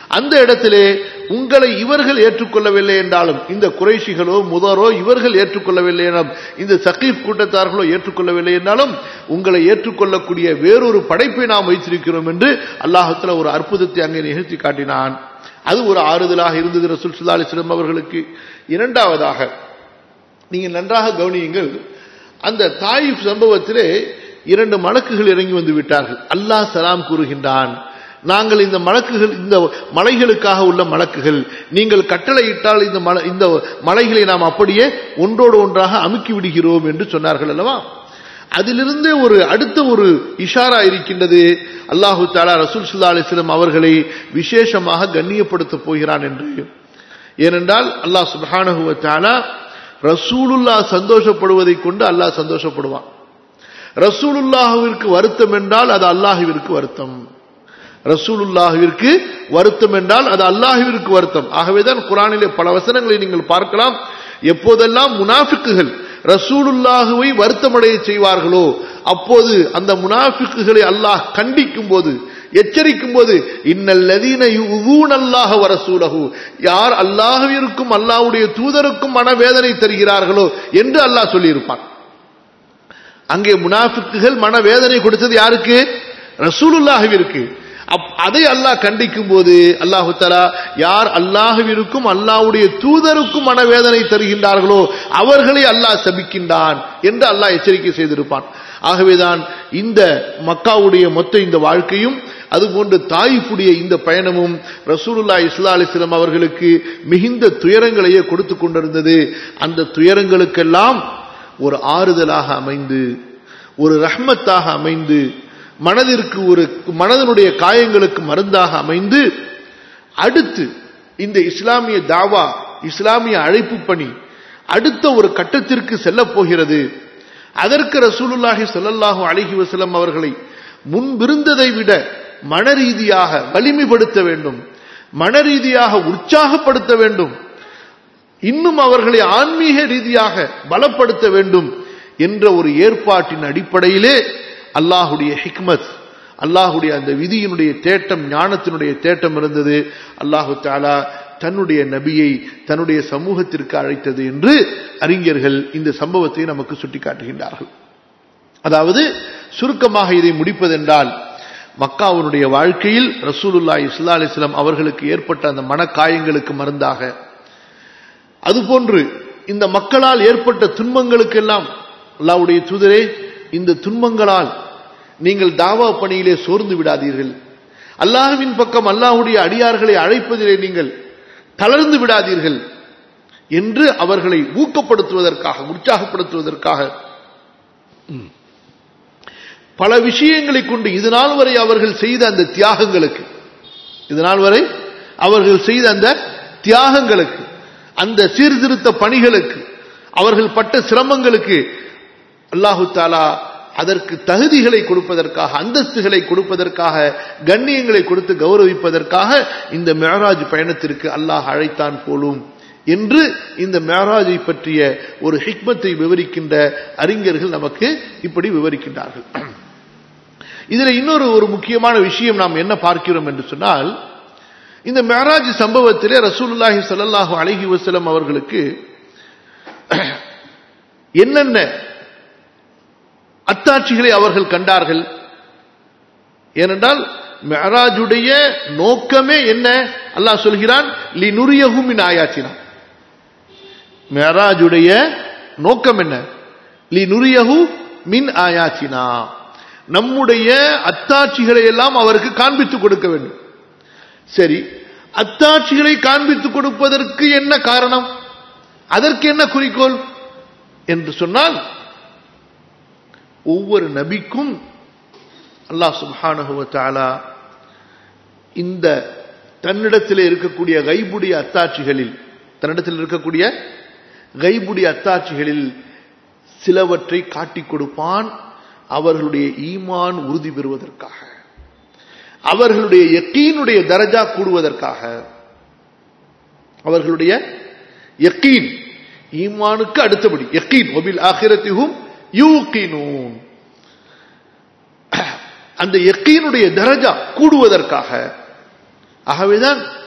அந்த இடத்திலே உங்களை இவர்கள் ஏற்றுக்கொள்ளவில்லை என்றாலும் இந்த குறைஷிகளோ முதரோ இவர்கள் ஏற்றுக்கொள்ளவில்லை என்றாலும் இந்த சகீப் கூட்டத்தார்களோ ஏற்றுக்கொள்ளவில்லை என்றாலும் உங்களை ஏற்றுக்கொள்ளக்கூடிய வேறொரு படைப்பை நாம் வைத்திருக்கிறோம் என்று அல்லாஹத்துல ஒரு அற்புதத்தை அங்கே நிகழ்த்தி காட்டினான் அது ஒரு ஆறுதலாக இருந்தது ரசூல் சுல்லா அலிஸ்லம் அவர்களுக்கு இரண்டாவதாக நீங்கள் நன்றாக கவனியுங்கள் அந்த தாயிப் சம்பவத்திலே இரண்டு மலக்குகள் இறங்கி வந்து விட்டார்கள் அல்லாஹ் சலாம் கூறுகின்றான் நாங்கள் இந்த மலக்குகள் இந்த மலைகளுக்காக உள்ள மலக்குகள் நீங்கள் கட்டளையிட்டால் இந்த மலை இந்த மலைகளை நாம் அப்படியே ஒன்றோடு ஒன்றாக அமுக்கி விடுகிறோம் என்று சொன்னார்கள் அல்லவா அதிலிருந்தே ஒரு அடுத்த ஒரு இஷாரா இருக்கின்றது அல்லாஹு தாலா ரசூல் சுல்லா அலிஸ்லம் அவர்களை விசேஷமாக கண்ணியப்படுத்தப் போகிறான் என்று ஏனென்றால் அல்லாஹ் சுபஹானஹுவ தாலா ரசூலுல்லா சந்தோஷப்படுவதை கொண்டு அல்லாஹ் சந்தோஷப்படுவான் ரசூலுல்லாஹுவிற்கு வருத்தம் என்றால் அது அல்லாஹுவிற்கு வருத்தம் ரசூலுல்லாஹுவிற்கு வருத்தம் என்றால் அது அல்லாஹுவிற்கு வருத்தம் ஆகவேதான் குரானிலே பல வசனங்களை நீங்கள் பார்க்கலாம் எப்போதெல்லாம் முனாஃபிக்குகள் ரசூலுல்லாஹுவை வருத்தமடைய செய்வார்களோ அப்போது அந்த முனாஃபிக்குகளை அல்லாஹ் கண்டிக்கும் போது எச்சரிக்கும் போது இன்னல்லதீன அல்லாஹ வரசூலகு யார் அல்லாஹுவிற்கும் அல்லாஹ்வுடைய தூதருக்கும் மனவேதனை தருகிறார்களோ என்று அல்லாஹ் சொல்லியிருப்பான் அங்கே முனாஃபிக்குகள் மனவேதனை கொடுத்தது யாருக்கு ரசூலுல்லாஹுவிற்கு அதை அல்லாஹ் கண்டிக்கும் போது அல்லாஹு தலா யார் அல்லாஹுவிற்கும் அல்லாஹ்வுடைய தூதருக்கும் மனவேதனை தருகின்றார்களோ அவர்களை அல்லாஹ் சபிக்கின்றான் என்று அல்லாஹ் எச்சரிக்கை செய்திருப்பான் ஆகவேதான் இந்த மக்காவுடைய மொத்த இந்த வாழ்க்கையும் அதுபோன்று தாயிப்புடைய இந்த பயணமும் ரசூலுல்லா இஸ்லா அலிஸ்லாம் அவர்களுக்கு மிகுந்த துயரங்களையே கொடுத்து கொண்டிருந்தது அந்த துயரங்களுக்கெல்லாம் ஒரு ஆறுதலாக அமைந்து ஒரு ரஹ்மத்தாக அமைந்து மனதிற்கு ஒரு மனதனுடைய காயங்களுக்கு மருந்தாக அமைந்து அடுத்து இந்த இஸ்லாமிய தாவா இஸ்லாமிய அழைப்பு பணி அடுத்த ஒரு கட்டத்திற்கு செல்ல போகிறது அதற்கு ரசூலுல்லாஹி சொல்லல்லாஹு அலிஹி வசலம் அவர்களை முன்பிருந்ததை விட மன ரீதியாக வலிமைப்படுத்த வேண்டும் மன ரீதியாக உற்சாகப்படுத்த வேண்டும் இன்னும் அவர்களை ஆன்மீக ரீதியாக பலப்படுத்த வேண்டும் என்ற ஒரு ஏற்பாட்டின் அடிப்படையிலே அல்லாஹுடைய ஹிக்மத் அல்லாஹுடைய அந்த விதியினுடைய தேட்டம் ஞானத்தினுடைய தேட்டம் இருந்தது அல்லாஹு தாலா தன்னுடைய நபியை தன்னுடைய சமூகத்திற்கு அழைத்தது என்று அறிஞர்கள் இந்த சம்பவத்தை நமக்கு சுட்டிக்காட்டுகின்றார்கள் அதாவது சுருக்கமாக இதை முடிப்பதென்றால் மக்காவுடைய வாழ்க்கையில் ரசூலுல்லா இஸ்லா அலிஸ்லாம் அவர்களுக்கு ஏற்பட்ட அந்த மனக்காயங்களுக்கு மருந்தாக அதுபோன்று இந்த மக்களால் ஏற்பட்ட துன்பங்களுக்கெல்லாம் அல்லாவுடைய தூதரே இந்த துன்பங்களால் நீங்கள் தாவா பணியிலே சோர்ந்து விடாதீர்கள் அல்லாஹுவின் பக்கம் அல்லாஹுடைய அடியார்களை அழைப்பதிலே நீங்கள் தளர்ந்து விடாதீர்கள் என்று அவர்களை ஊக்கப்படுத்துவதற்காக உற்சாகப்படுத்துவதற்காக பல விஷயங்களை கொண்டு இதனால் வரை அவர்கள் செய்த அந்த தியாகங்களுக்கு இதனால் வரை அவர்கள் செய்த அந்த தியாகங்களுக்கு அந்த சீர்திருத்த பணிகளுக்கு அவர்கள் பட்ட சிரமங்களுக்கு அல்லாஹு தாலா அதற்கு தகுதிகளை கொடுப்பதற்காக அந்தஸ்துகளை கொடுப்பதற்காக கண்ணியங்களை கொடுத்து கௌரவிப்பதற்காக இந்த மேராஜ் பயணத்திற்கு அல்லாஹ் அழைத்தான் போலும் என்று இந்த மேராஜை பற்றிய ஒரு ஹிக்மத்தை விவரிக்கின்ற அறிஞர்கள் நமக்கு இப்படி விவரிக்கின்றார்கள் இதுல இன்னொரு ஒரு முக்கியமான விஷயம் நாம் என்ன பார்க்கிறோம் என்று சொன்னால் இந்த மேராஜ் சம்பவத்திலே ரசூலுல்லாஹி சல்லாஹு அலஹி வசலம் அவர்களுக்கு என்னென்ன அத்தாட்சிகளை அவர்கள் கண்டார்கள் ஏனென்றால் மெஹராஜுடைய நோக்கமே என்ன அல்லாஹ் சொல்கிறான் லி நுரியகும் மின் ஆயாச்சினா மெஹராஜுடைய நோக்கம் என்ன லி நுரியகு மின் ஆயாச்சினா நம்முடைய அத்தாட்சிகளை எல்லாம் அவருக்கு காண்பித்துக் கொடுக்க வேண்டும் சரி அத்தாட்சிகளை காண்பித்துக் கொடுப்பதற்கு என்ன காரணம் அதற்கு என்ன குறிக்கோள் என்று சொன்னால் ஒவ்வொரு நபிக்கும் அல்லாஹ் சுபானுவத்தாலா இந்த தன்னிடத்தில் இருக்கக்கூடிய கைபுடைய அத்தாட்சிகளில் தன்னிடத்தில் இருக்கக்கூடிய கைபுடைய அத்தாட்சிகளில் சிலவற்றை காட்டிக் கொடுப்பான் அவர்களுடைய ஈமான் உறுதி பெறுவதற்காக அவர்களுடைய எக்கீனுடைய தரஜா கூடுவதற்காக அவர்களுடைய எக்கீன் ஈமானுக்கு அடுத்தபடி எக்கீன் ஒபில் ஆகிரத்திகும் யூக்கினூன் அந்த எக்கீனுடைய தரஜா கூடுவதற்காக ஆகவேதான்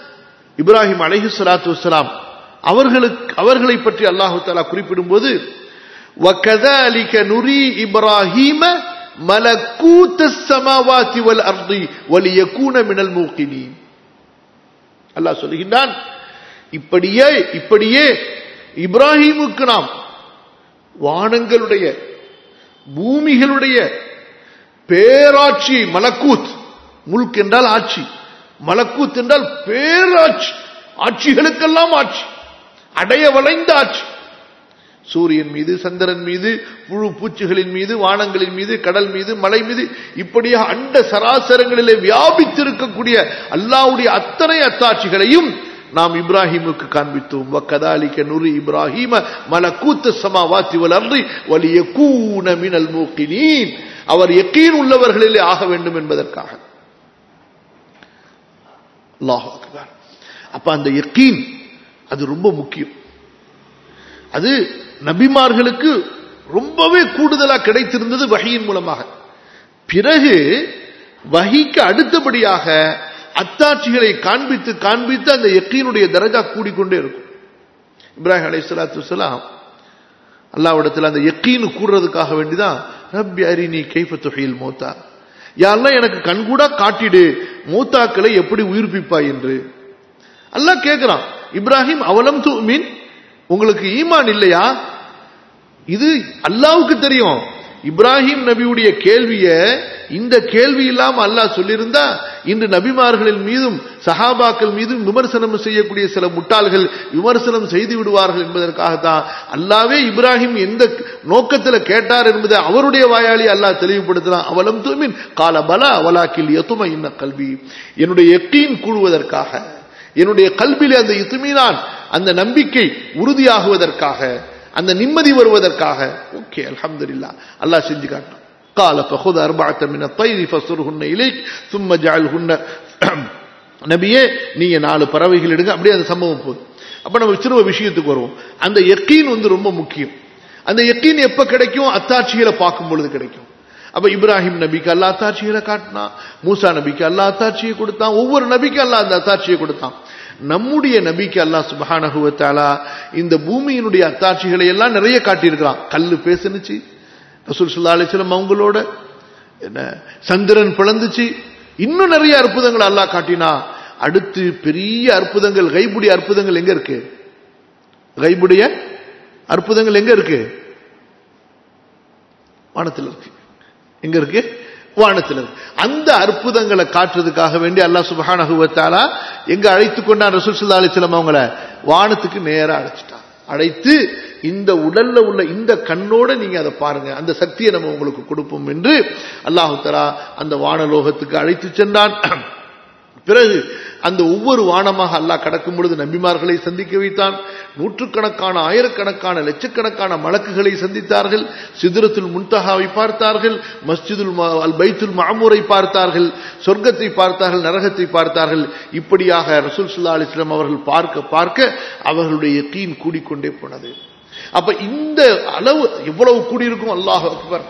இப்ராஹிம் அலைஹி ஸலாத்து வஸலாம் அவர்களுக்கு அவர்களை பற்றி அல்லாஹு தஆலா குறிப்பிடும்போது وَكَذَلِكَ نُرِي إِبْرَاهِيمَ مَلَكُوتَ السَّمَاوَاتِ وَالْأَرْضِ وَلِيَكُونَ مِنَ الْمُوقِنِينَ அல்லாஹ் சொல்லுகின்றான் இப்படியே இப்படியே இப்ராஹிமுக்கு நாம் வானங்களுடைய பூமிகளுடைய பேராட்சி மலக்கூத் முல்க் என்றால் ஆட்சி மலக்கூத் என்றால் பேராட்சி ஆட்சிகளுக்கெல்லாம் ஆட்சி அடைய வளைந்த ஆட்சி சூரியன் மீது சந்திரன் மீது புழு பூச்சிகளின் மீது வானங்களின் மீது கடல் மீது மலை மீது இப்படியே அண்ட சராசரங்களிலே வியாபித்திருக்கக்கூடிய அல்லாவுடைய அத்தனை அத்தாட்சிகளையும் நாம் இப்ராஹிமுக்கு காண்பித்தோம் வக்கதாலிக்க நுரி இப்ராஹிம மலக்கூத்த சமாவாத்தி வலர்ந்து வலிய கூன மினல் மூக்கினீன் அவர் எக்கீன் உள்ளவர்களிலே ஆக வேண்டும் என்பதற்காக அல்லாஹ் அக்பர் அப்ப அந்த யக்கீன் அது ரொம்ப முக்கியம் அது நபிமார்களுக்கு ரொம்பவே கூடுதலா கிடைத்திருந்தது வகையின் மூலமாக பிறகு வகிக்கு அடுத்தபடியாக அத்தாட்சிகளை காண்பித்து காண்பித்து அந்த யக்கீனுடைய தரஜா கூடிக்கொண்டே இருக்கும் இப்ராஹிம் அலை சலாத்து வலாம் அல்லாவிடத்தில் அந்த யக்கீனு கூடுறதுக்காக வேண்டிதான் ரப்பி அரினி கைஃப தொகையில் மூத்தா யாரெல்லாம் எனக்கு கண்கூடா காட்டிடு மூத்தாக்களை எப்படி உயிர்ப்பிப்பாய் என்று அல்லாஹ் கேட்கிறான் இப்ராஹிம் அவலம் தூ மீன் உங்களுக்கு ஈமான் இல்லையா இது அல்லாவுக்கு தெரியும் இப்ராஹிம் நபியுடைய கேள்விய இந்த கேள்வி இல்லாம அல்லாஹ் சொல்லியிருந்தா இன்று நபிமார்களின் மீதும் சஹாபாக்கள் மீதும் விமர்சனம் செய்யக்கூடிய சில முட்டாள்கள் விமர்சனம் செய்து விடுவார்கள் என்பதற்காகத்தான் அல்லாவே இப்ராஹிம் எந்த நோக்கத்தில் கேட்டார் என்பதை அவருடைய வாயாளி அல்லாஹ் தெளிவுபடுத்தினான் அவலம் தூமின் கால பலா அவலாக்கில் எத்துமை இன்ன கல்வி என்னுடைய எக்கீன் கூடுவதற்காக என்னுடைய கல்வியிலே அந்த இத்துமீனான் அந்த நம்பிக்கை உறுதியாகுவதற்காக அந்த நிம்மதி வருவதற்காக ஓகே அல்ஹம்துலில்லாஹ் அல்லாஹ் செஞ்சு காட்டான் قال فخذ أربعة من الطير فصرهن إليك ثم جعلهن நபியே நீங்க நாலு பறவைகள் எடுங்க அப்படியே அந்த சம்பவம் போகுது அப்ப நம்ம திரும்ப விஷயத்துக்கு வருவோம் அந்த எக்கீன் வந்து ரொம்ப முக்கியம் அந்த எக்கீன் எப்ப கிடைக்கும் அத்தாட்சிகளை பார்க்கும் பொழுது கிடைக்கும் அப்ப இப்ராஹிம் நபிக்கு அல்லா அத்தாட்சிகளை காட்டினா மூசா நபிக்கு அல்லா அத்தாட்சியை கொடுத்தான் ஒவ்வொரு நபிக்கும் அல்லா அந்த அத்தாட்சியை கொடுத்தான் நம்முடைய நபிக்கு அல்லாஹ் சுபஹானஹுவத்தாலா இந்த பூமியினுடைய அத்தாட்சிகளை எல்லாம் நிறைய காட்டியிருக்கிறான் கல்லு பேசுனுச்சு ரசூல் சுல்லா அலிஸ்லம் அவங்களோட என்ன சந்திரன் பிளந்துச்சு இன்னும் நிறைய அற்புதங்கள் அல்லாஹ் காட்டினா அடுத்து பெரிய அற்புதங்கள் கைபுடைய அற்புதங்கள் எங்க இருக்கு கைபுடைய அற்புதங்கள் எங்க இருக்கு வானத்தில் இருக்கு எங்க இருக்கு வானத்தில் இருக்கு அந்த அற்புதங்களை காட்டுறதுக்காக வேண்டி அல்லாஹ் சுபஹானஹுவத்தாலா எங்க அழைத்து கொண்டான் ரசூல் சுல்லா அலிஸ்லாம் அவங்கள வானத்துக்கு நேரா அழைச்சிட்டான் அழைத்து இந்த உடல்ல உள்ள இந்த கண்ணோட நீங்க அதை பாருங்க அந்த சக்தியை நம்ம உங்களுக்கு கொடுப்போம் என்று அல்லாஹு தலா அந்த வானலோகத்துக்கு அழைத்து சென்றான் பிறகு அந்த ஒவ்வொரு வானமாக அல்லாஹ் கடக்கும் பொழுது நபிமார்களை சந்திக்க வைத்தான் நூற்றுக்கணக்கான ஆயிரக்கணக்கான லட்சக்கணக்கான மலக்குகளை சந்தித்தார்கள் சிதுரத்துல் முன்தகாவை பார்த்தார்கள் மஸ்ஜிதுல் அல் பைத்துல் மாமூரை பார்த்தார்கள் சொர்க்கத்தை பார்த்தார்கள் நரகத்தை பார்த்தார்கள் இப்படியாக ரசூல் சுல்லா அலிஸ்லாம் அவர்கள் பார்க்க பார்க்க அவர்களுடைய யக்கீன் கூடிக்கொண்டே போனது அப்ப இந்த அளவு எவ்வளவு கூடியிருக்கும் அல்லாஹ் அக்பர்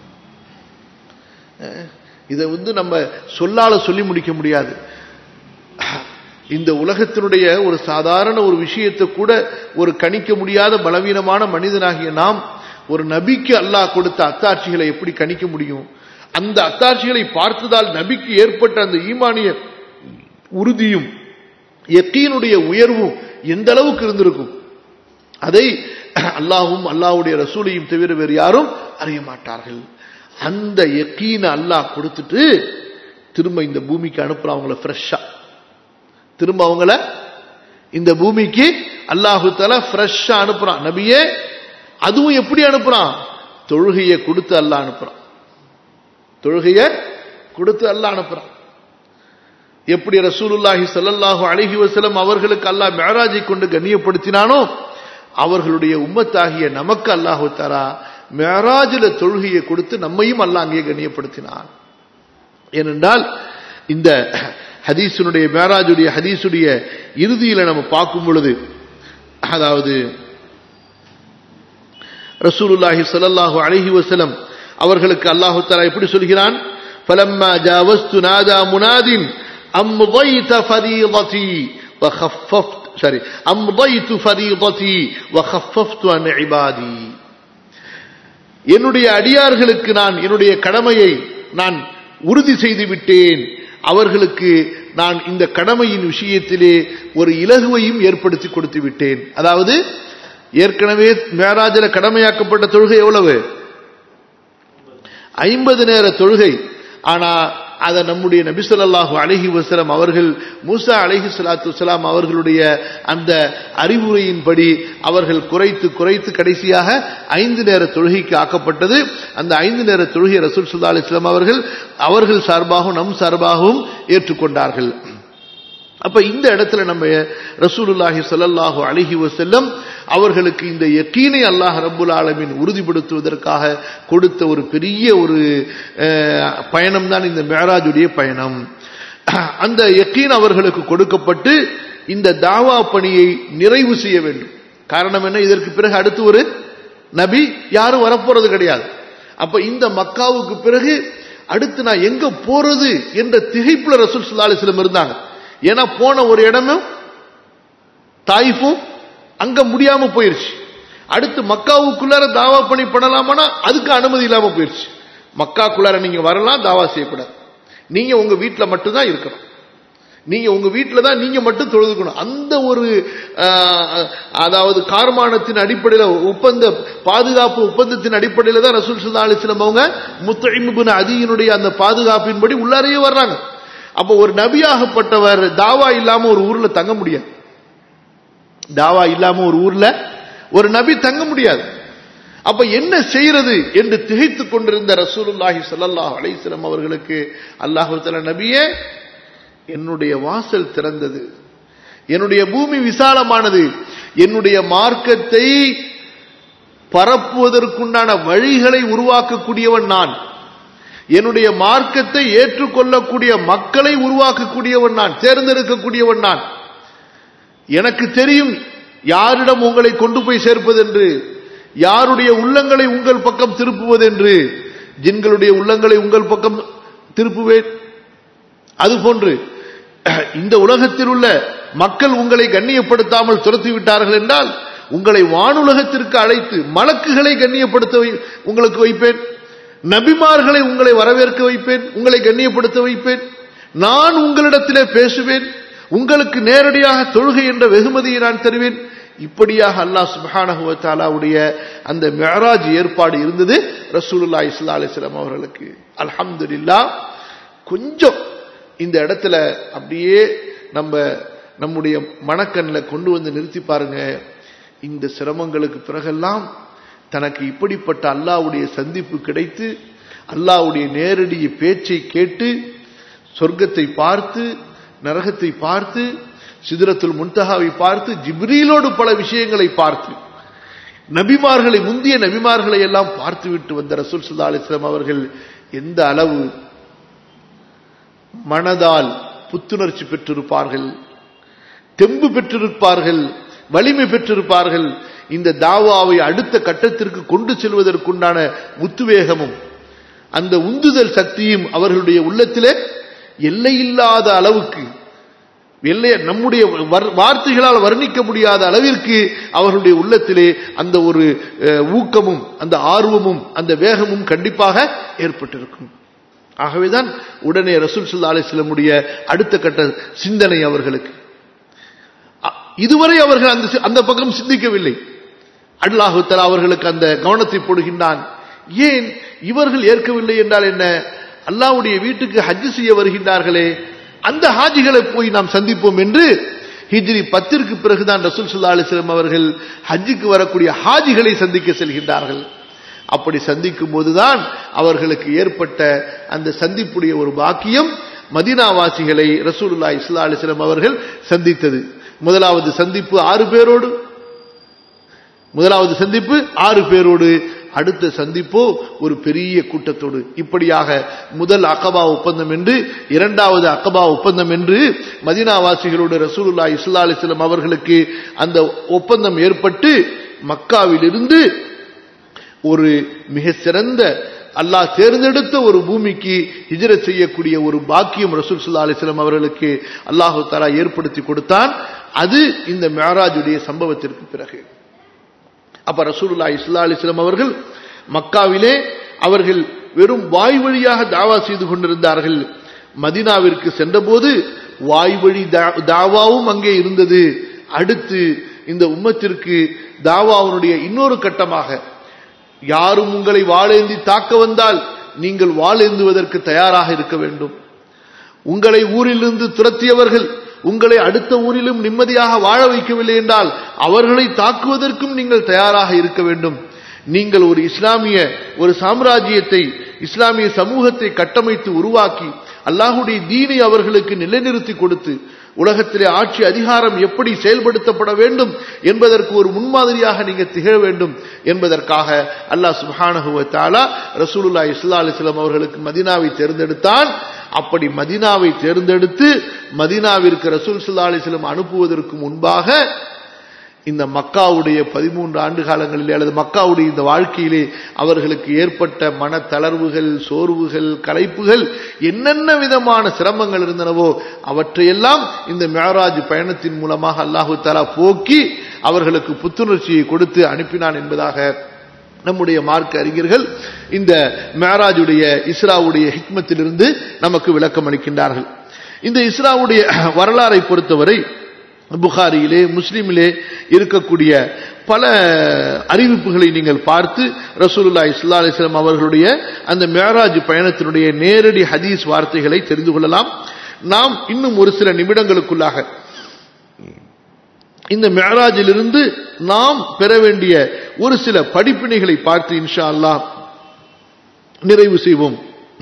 இதை வந்து நம்ம சொல்லால சொல்லி முடிக்க முடியாது இந்த உலகத்தினுடைய ஒரு சாதாரண ஒரு விஷயத்தை கூட ஒரு கணிக்க முடியாத பலவீனமான மனிதனாகிய நாம் ஒரு நபிக்கு அல்லாஹ் கொடுத்த அத்தாட்சிகளை எப்படி கணிக்க முடியும் அந்த அத்தாட்சிகளை பார்த்ததால் நபிக்கு ஏற்பட்ட அந்த ஈமானிய உறுதியும் எக்கீனுடைய உயர்வும் எந்த அளவுக்கு இருந்திருக்கும் அதை அல்லாஹும் அல்லாஹுடைய ரசூலையும் தவிர வேறு யாரும் அறிய மாட்டார்கள் அந்த எக்கீனை அல்லாஹ் கொடுத்துட்டு திரும்ப இந்த பூமிக்கு அனுப்புறான் அவங்கள ஃப்ரெஷ்ஷா திரும்ப அவங்கள இந்த பூமிக்கு அல்லாஹு தலா ஃப்ரெஷ்ஷா அனுப்புறான் நபியே அதுவும் எப்படி அனுப்புறான் தொழுகையை கொடுத்து அல்ல அனுப்புறான் தொழுகைய கொடுத்து அல்ல அனுப்புறான் எப்படி ரசூலுல்லாஹி சல்லல்லாஹு அழகி வசலம் அவர்களுக்கு அல்லாஹ் மேராஜை கொண்டு கண்ணியப்படுத்தினானோ அவர்களுடைய உம்மத்தாகிய நமக்கு அல்லாஹு தரா மேராஜில தொழுகையை கொடுத்து நம்மையும் அல்லாஹ் அங்கே கண்ணியப்படுத்தினான் ஏனென்றால் இந்த ஹதீஸுடைய மேராஜுடைய ஹதீஸுடைய இறுதியில நம்ம பார்க்கும் பொழுது அதாவது ரசூலுல்லாஹி ஸல்லல்லாஹு அலைஹி வஸல்லம் அவர்களுக்கு அல்லாஹு தஆலா எப்படி சொல்கிறான் فلما جاوزت نادى مناد أمضيت فريضتي وخففت سوري أمضيت فريضتي وخففت عن عبادي என்னுடைய அடியார்களுக்கு நான் என்னுடைய கடமையை நான் உறுதி செய்து விட்டேன் அவர்களுக்கு நான் இந்த கடமையின் விஷயத்திலே ஒரு இலகுவையும் ஏற்படுத்தி கொடுத்து விட்டேன் அதாவது ஏற்கனவே மேராஜில கடமையாக்கப்பட்ட தொழுகை எவ்வளவு ஐம்பது நேர தொழுகை ஆனா அதை நம்முடைய நபிசல்லாஹு அலஹி வசலம் அவர்கள் மூசா அலஹி சலாத்து வலாம் அவர்களுடைய அந்த அறிவுரையின்படி அவர்கள் குறைத்து குறைத்து கடைசியாக ஐந்து நேர தொழுகைக்கு ஆக்கப்பட்டது அந்த ஐந்து நேர தொழுகை ரசூல் சுல்லா அலிஸ்லாம் அவர்கள் அவர்கள் சார்பாகவும் நம் சார்பாகவும் ஏற்றுக்கொண்டார்கள் அப்ப இந்த இடத்துல நம்ம ரசூலுல்லாஹி ஸல்லல்லாஹு அலைஹி வஸல்லம் அவர்களுக்கு இந்த யக்கீனை அல்லாஹ் ரப்புல் ஆலமீன் உறுதிப்படுத்துவதற்காக கொடுத்த ஒரு பெரிய ஒரு பயணம் தான் இந்த மேராஜுடைய பயணம் அந்த யக்கீன் அவர்களுக்கு கொடுக்கப்பட்டு இந்த தாவா பணியை நிறைவு செய்ய வேண்டும் காரணம் என்ன இதற்கு பிறகு அடுத்து ஒரு நபி யாரும் வரப்போறது கிடையாது அப்ப இந்த மக்காவுக்கு பிறகு அடுத்து நான் எங்க போறது என்ற திகைப்புல ரசூல் சுல்லா அலிஸ்லம் இருந்தாங்க ஏன்னா போன ஒரு இடமும் தாயிஃபும் அங்க முடியாம போயிருச்சு அடுத்து மக்காவுக்குள்ளார தாவா பண்ணி பண்ணலாமானா அதுக்கு அனுமதி இல்லாம போயிருச்சு மக்காக்குள்ளார நீங்க வரலாம் தாவா செய்யக்கூடாது நீங்க உங்க வீட்டுல மட்டும்தான் இருக்கணும் நீங்க உங்க வீட்டில் தான் நீங்க மட்டும் தொழுதுக்கணும் அந்த ஒரு அதாவது கார்மானத்தின் அடிப்படையில் ஒப்பந்த பாதுகாப்பு ஒப்பந்தத்தின் அடிப்படையில் தான் ரசூல் சுல்லா அலிஸ்லம் அவங்க முத்தழிமுபின் அதியினுடைய அந்த பாதுகாப்பின்படி உள்ளாரையே வர்றாங்க அப்ப ஒரு நபியாகப்பட்டவர் தாவா இல்லாம ஒரு ஊர்ல தங்க முடியாது தாவா இல்லாம ஒரு ஊர்ல ஒரு நபி தங்க முடியாது அப்ப என்ன செய்யறது என்று திகைத்துக் கொண்டிருந்த ரசூலுல்லாஹி ஸல்லல்லாஹு அலைஹி வஸல்லம் அவர்களுக்கு அல்லாஹு தஆலா நபியே என்னுடைய வாசல் திறந்தது என்னுடைய பூமி விசாலமானது என்னுடைய மார்க்கத்தை பரப்புவதற்குண்டான வழிகளை உருவாக்கக்கூடியவன் நான் என்னுடைய மார்க்கத்தை ஏற்றுக்கொள்ளக்கூடிய மக்களை உருவாக்கக்கூடியவன் நான் தேர்ந்தெடுக்கக்கூடியவன் நான் எனக்கு தெரியும் யாரிடம் உங்களை கொண்டு போய் சேர்ப்பதென்று யாருடைய உள்ளங்களை உங்கள் பக்கம் திருப்புவதென்று ஜின்களுடைய உள்ளங்களை உங்கள் பக்கம் திருப்புவேன் அதுபோன்று இந்த உலகத்தில் உள்ள மக்கள் உங்களை கண்ணியப்படுத்தாமல் துரத்தி விட்டார்கள் என்றால் உங்களை வானுலகத்திற்கு அழைத்து மலக்குகளை கண்ணியப்படுத்த உங்களுக்கு வைப்பேன் நபிமார்களை உங்களை வரவேற்க வைப்பேன் உங்களை கண்ணியப்படுத்த வைப்பேன் நான் உங்களிடத்திலே பேசுவேன் உங்களுக்கு நேரடியாக தொழுகை என்ற வெகுமதியை நான் தருவேன் இப்படியாக அல்லாஹ் சுபானகுவத்தாலாவுடைய அந்த மெஹராஜ் ஏற்பாடு இருந்தது ரசூலுல்லா இஸ்லா அலிஸ்லாம் அவர்களுக்கு அல்ஹம்துல்லா கொஞ்சம் இந்த இடத்துல அப்படியே நம்ம நம்முடைய மனக்கண்ணில் கொண்டு வந்து நிறுத்தி பாருங்க இந்த சிரமங்களுக்கு பிறகெல்லாம் தனக்கு இப்படிப்பட்ட அல்லாவுடைய சந்திப்பு கிடைத்து அல்லாவுடைய நேரடி பேச்சை கேட்டு சொர்க்கத்தை பார்த்து நரகத்தை பார்த்து சிதறத்துல் முன்தகாவை பார்த்து ஜிப்ரீலோடு பல விஷயங்களை பார்த்து நபிமார்களை முந்திய நபிமார்களை எல்லாம் பார்த்துவிட்டு வந்த ரசூல் சுல்லா அலிஸ்லாம் அவர்கள் எந்த அளவு மனதால் புத்துணர்ச்சி பெற்றிருப்பார்கள் தெம்பு பெற்றிருப்பார்கள் வலிமை பெற்றிருப்பார்கள் இந்த தாவாவை அடுத்த கட்டத்திற்கு கொண்டு செல்வதற்குண்டான உத்வேகமும் அந்த உந்துதல் சக்தியும் அவர்களுடைய உள்ளத்திலே எல்லையில்லாத அளவுக்கு எல்லை நம்முடைய வார்த்தைகளால் வர்ணிக்க முடியாத அளவிற்கு அவர்களுடைய உள்ளத்திலே அந்த ஒரு ஊக்கமும் அந்த ஆர்வமும் அந்த வேகமும் கண்டிப்பாக ஏற்பட்டிருக்கும் ஆகவேதான் உடனே ரசூல் சுல்லா அலிஸ்லமுடைய அடுத்த கட்ட சிந்தனை அவர்களுக்கு இதுவரை அவர்கள் அந்த அந்த பக்கம் சிந்திக்கவில்லை அல்லாஹு தலா அவர்களுக்கு அந்த கவனத்தை போடுகின்றான் ஏன் இவர்கள் ஏற்கவில்லை என்றால் என்ன அல்லாவுடைய வீட்டுக்கு ஹஜ்ஜு செய்ய வருகின்றார்களே அந்த ஹாஜிகளை போய் நாம் சந்திப்போம் என்று ஹிஜ்ரி பத்திற்கு பிறகுதான் ரசூல் சுல்லா அலிஸ்லம் அவர்கள் ஹஜ்ஜுக்கு வரக்கூடிய ஹாஜிகளை சந்திக்க செல்கின்றார்கள் அப்படி சந்திக்கும் போதுதான் அவர்களுக்கு ஏற்பட்ட அந்த சந்திப்புடைய ஒரு பாக்கியம் மதினாவாசிகளை ரசூலுல்லா இஸ்லா அலிஸ்லம் அவர்கள் சந்தித்தது முதலாவது சந்திப்பு ஆறு பேரோடு முதலாவது சந்திப்பு ஆறு பேரோடு அடுத்த சந்திப்போ ஒரு பெரிய கூட்டத்தோடு இப்படியாக முதல் அக்கபா ஒப்பந்தம் என்று இரண்டாவது அக்கபா ஒப்பந்தம் என்று மதினாவாசிகளோடு ரசூலுல்லா இஸ்லா அலிஸ்லம் அவர்களுக்கு அந்த ஒப்பந்தம் ஏற்பட்டு மக்காவிலிருந்து ஒரு மிக சிறந்த அல்லாஹ் தேர்ந்தெடுத்த ஒரு பூமிக்கு ஹிஜரத் செய்யக்கூடிய ஒரு பாக்கியம் ரசூல் சுல்லா அலிஸ்லாம் அவர்களுக்கு அல்லாஹு தாலா ஏற்படுத்தி கொடுத்தான் அது இந்த மேராஜுடைய சம்பவத்திற்கு பிறகு அப்ப ரசூலுல்லா இஸ்லா அலிஸ்லாம் அவர்கள் மக்காவிலே அவர்கள் வெறும் வாய் வழியாக தாவா செய்து கொண்டிருந்தார்கள் மதினாவிற்கு சென்றபோது வாய் வழி தாவாவும் அங்கே இருந்தது அடுத்து இந்த உம்மத்திற்கு தாவாவுடைய இன்னொரு கட்டமாக யாரும் உங்களை வாழேந்தி தாக்க வந்தால் நீங்கள் வாழேந்துவதற்கு தயாராக இருக்க வேண்டும் உங்களை ஊரிலிருந்து துரத்தியவர்கள் உங்களை அடுத்த ஊரிலும் நிம்மதியாக வாழ வைக்கவில்லை என்றால் அவர்களை தாக்குவதற்கும் நீங்கள் தயாராக இருக்க வேண்டும் நீங்கள் ஒரு இஸ்லாமிய ஒரு சாம்ராஜ்யத்தை இஸ்லாமிய சமூகத்தை கட்டமைத்து உருவாக்கி அல்லாஹுடைய தீனை அவர்களுக்கு நிலைநிறுத்தி கொடுத்து உலகத்திலே ஆட்சி அதிகாரம் எப்படி செயல்படுத்தப்பட வேண்டும் என்பதற்கு ஒரு முன்மாதிரியாக நீங்க திகழ வேண்டும் என்பதற்காக அல்லாஹ் சுபானகுவ தாலா ரசூலுல்லா இஸ்லா அலிஸ்லாம் அவர்களுக்கு மதினாவை தேர்ந்தெடுத்தான் அப்படி மதினாவை தேர்ந்தெடுத்து மதினாவிற்கு ரசூல் சுல்லா அலிஸ்லாம் அனுப்புவதற்கு முன்பாக இந்த மக்காவுடைய பதிமூன்று ஆண்டு காலங்களிலே அல்லது மக்காவுடைய இந்த வாழ்க்கையிலே அவர்களுக்கு ஏற்பட்ட மன தளர்வுகள் சோர்வுகள் களைப்புகள் என்னென்ன விதமான சிரமங்கள் இருந்தனவோ அவற்றையெல்லாம் இந்த மேராஜ் பயணத்தின் மூலமாக அல்லாஹு தாலா போக்கி அவர்களுக்கு புத்துணர்ச்சியை கொடுத்து அனுப்பினான் என்பதாக நம்முடைய மார்க்க அறிஞர்கள் இந்த மேராஜுடைய இஸ்ராவுடைய ஹிக்மத்திலிருந்து நமக்கு விளக்கம் அளிக்கின்றார்கள் இந்த இஸ்ராவுடைய வரலாறை பொறுத்தவரை புகாரியிலே முஸ்லீமிலே இருக்கக்கூடிய பல அறிவிப்புகளை நீங்கள் பார்த்து ரசூலுல்லா இஸ்லா அலிஸ்லாம் அவர்களுடைய அந்த மேராஜ் பயணத்தினுடைய நேரடி ஹதீஸ் வார்த்தைகளை தெரிந்து கொள்ளலாம் நாம் இன்னும் ஒரு சில நிமிடங்களுக்குள்ளாக இந்த மேராஜிலிருந்து நாம் பெற வேண்டிய ஒரு சில படிப்பினைகளை பார்த்து இன்ஷா அல்லா நிறைவு செய்வோம்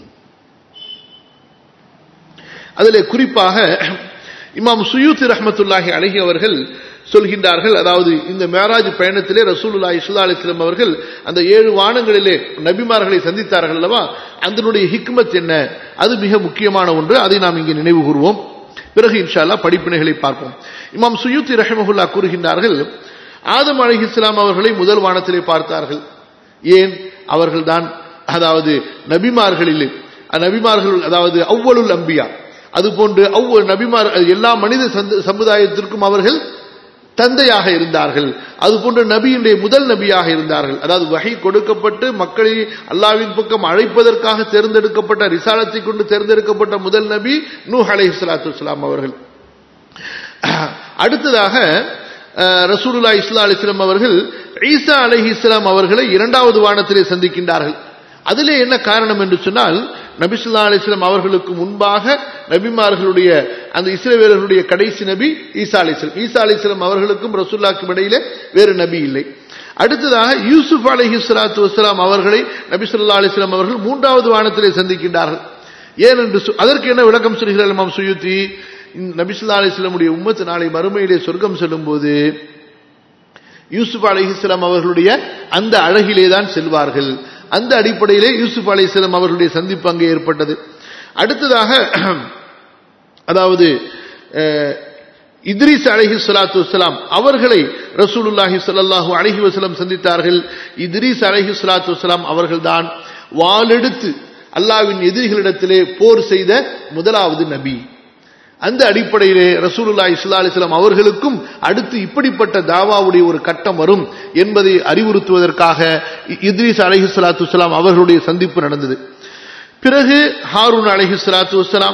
அதில் குறிப்பாக இமாம் சுயூத் ரஹமத்துல்லாஹி அழகி அவர்கள் சொல்கின்றார்கள் அதாவது இந்த மேராஜ் பயணத்திலே ரசூலுல்லா இஸ்லா அலிஸ்லாம் அவர்கள் அந்த ஏழு வானங்களிலே நபிமார்களை சந்தித்தார்கள் அல்லவா அதனுடைய ஹிக்மத் என்ன அது மிக முக்கியமான ஒன்று அதை நாம் இங்கே நினைவு கூறுவோம் பிறகு இன்ஷால்லா படிப்பினைகளை பார்ப்போம் இமாம் சுயூத்தி ரஹமகுல்லா கூறுகின்றார்கள் ஆதம் அலி இஸ்லாம் அவர்களை முதல் வானத்திலே பார்த்தார்கள் ஏன் அவர்கள்தான் அதாவது நபிமார்களில் நபிமார்கள் அதாவது அவ்வளுல் அம்பியா அதுபோன்று ஒவ்வொரு நபிமார் எல்லா மனித சமுதாயத்திற்கும் அவர்கள் தந்தையாக இருந்தார்கள் அதுபோன்று நபியினுடைய முதல் நபியாக இருந்தார்கள் அதாவது வகை கொடுக்கப்பட்டு மக்களை அல்லாவின் பக்கம் அழைப்பதற்காக தேர்ந்தெடுக்கப்பட்ட ரிசாலத்தை கொண்டு தேர்ந்தெடுக்கப்பட்ட முதல் நபி நூ அலை சலாத்து வலாம் அவர்கள் அடுத்ததாக ரசூலுல்லா இஸ்லா அலிஸ்லாம் அவர்கள் ஈசா அலஹி இஸ்லாம் அவர்களை இரண்டாவது வானத்திலே சந்திக்கின்றார்கள் அதிலே என்ன காரணம் என்று சொன்னால் நபிசுல்லா அலிஸ்லாம் அவர்களுக்கு முன்பாக நபிமார்களுடைய அந்த இஸ்ரேவேலர்களுடைய கடைசி நபி ஈசா அலிஸ்லாம் ஈசா அலிஸ்லாம் அவர்களுக்கும் ரசூல்லாக்கும் இடையிலே வேறு நபி இல்லை அடுத்ததாக யூசுப் அலஹி சலாத்து வஸ்லாம் அவர்களை நபிசுல்லா அலிஸ்லாம் அவர்கள் மூன்றாவது வானத்திலே சந்திக்கின்றார்கள் ஏன் என்று அதற்கு என்ன விளக்கம் சொல்கிறார் மாம் சுயுத்தி நபிசுல்லா அலிஸ்லாமுடைய உம்மத்து நாளை மறுமையிலே சொர்க்கம் செல்லும் போது யூசுப் அலிஹிஸ்லாம் அவர்களுடைய அந்த அழகிலே தான் செல்வார்கள் அந்த அடிப்படையிலே யூசுப் அலிஸ்லாம் அவர்களுடைய சந்திப்பு அங்கே ஏற்பட்டது அடுத்ததாக அதாவது இத்ரிஸ் அலஹி சலாத்து வலாம் அவர்களை ரசூலுல்லாஹி சல்லாஹூ அலஹி வசலம் சந்தித்தார்கள் இத்ரிஸ் அலஹி சலாத்து வலாம் அவர்கள்தான் வாளெடுத்து அல்லாவின் எதிரிகளிடத்திலே போர் செய்த முதலாவது நபி அந்த அடிப்படையிலே ரசூலுல்லா இஸ்லா அலிஸ்லாம் அவர்களுக்கும் அடுத்து இப்படிப்பட்ட தாவாவுடைய ஒரு கட்டம் வரும் என்பதை அறிவுறுத்துவதற்காக இத்ரீஸ் அலஹி சலாத்து வலாம் அவர்களுடைய சந்திப்பு நடந்தது பிறகு ஹாரூன் அலஹி சலாத்து வலாம்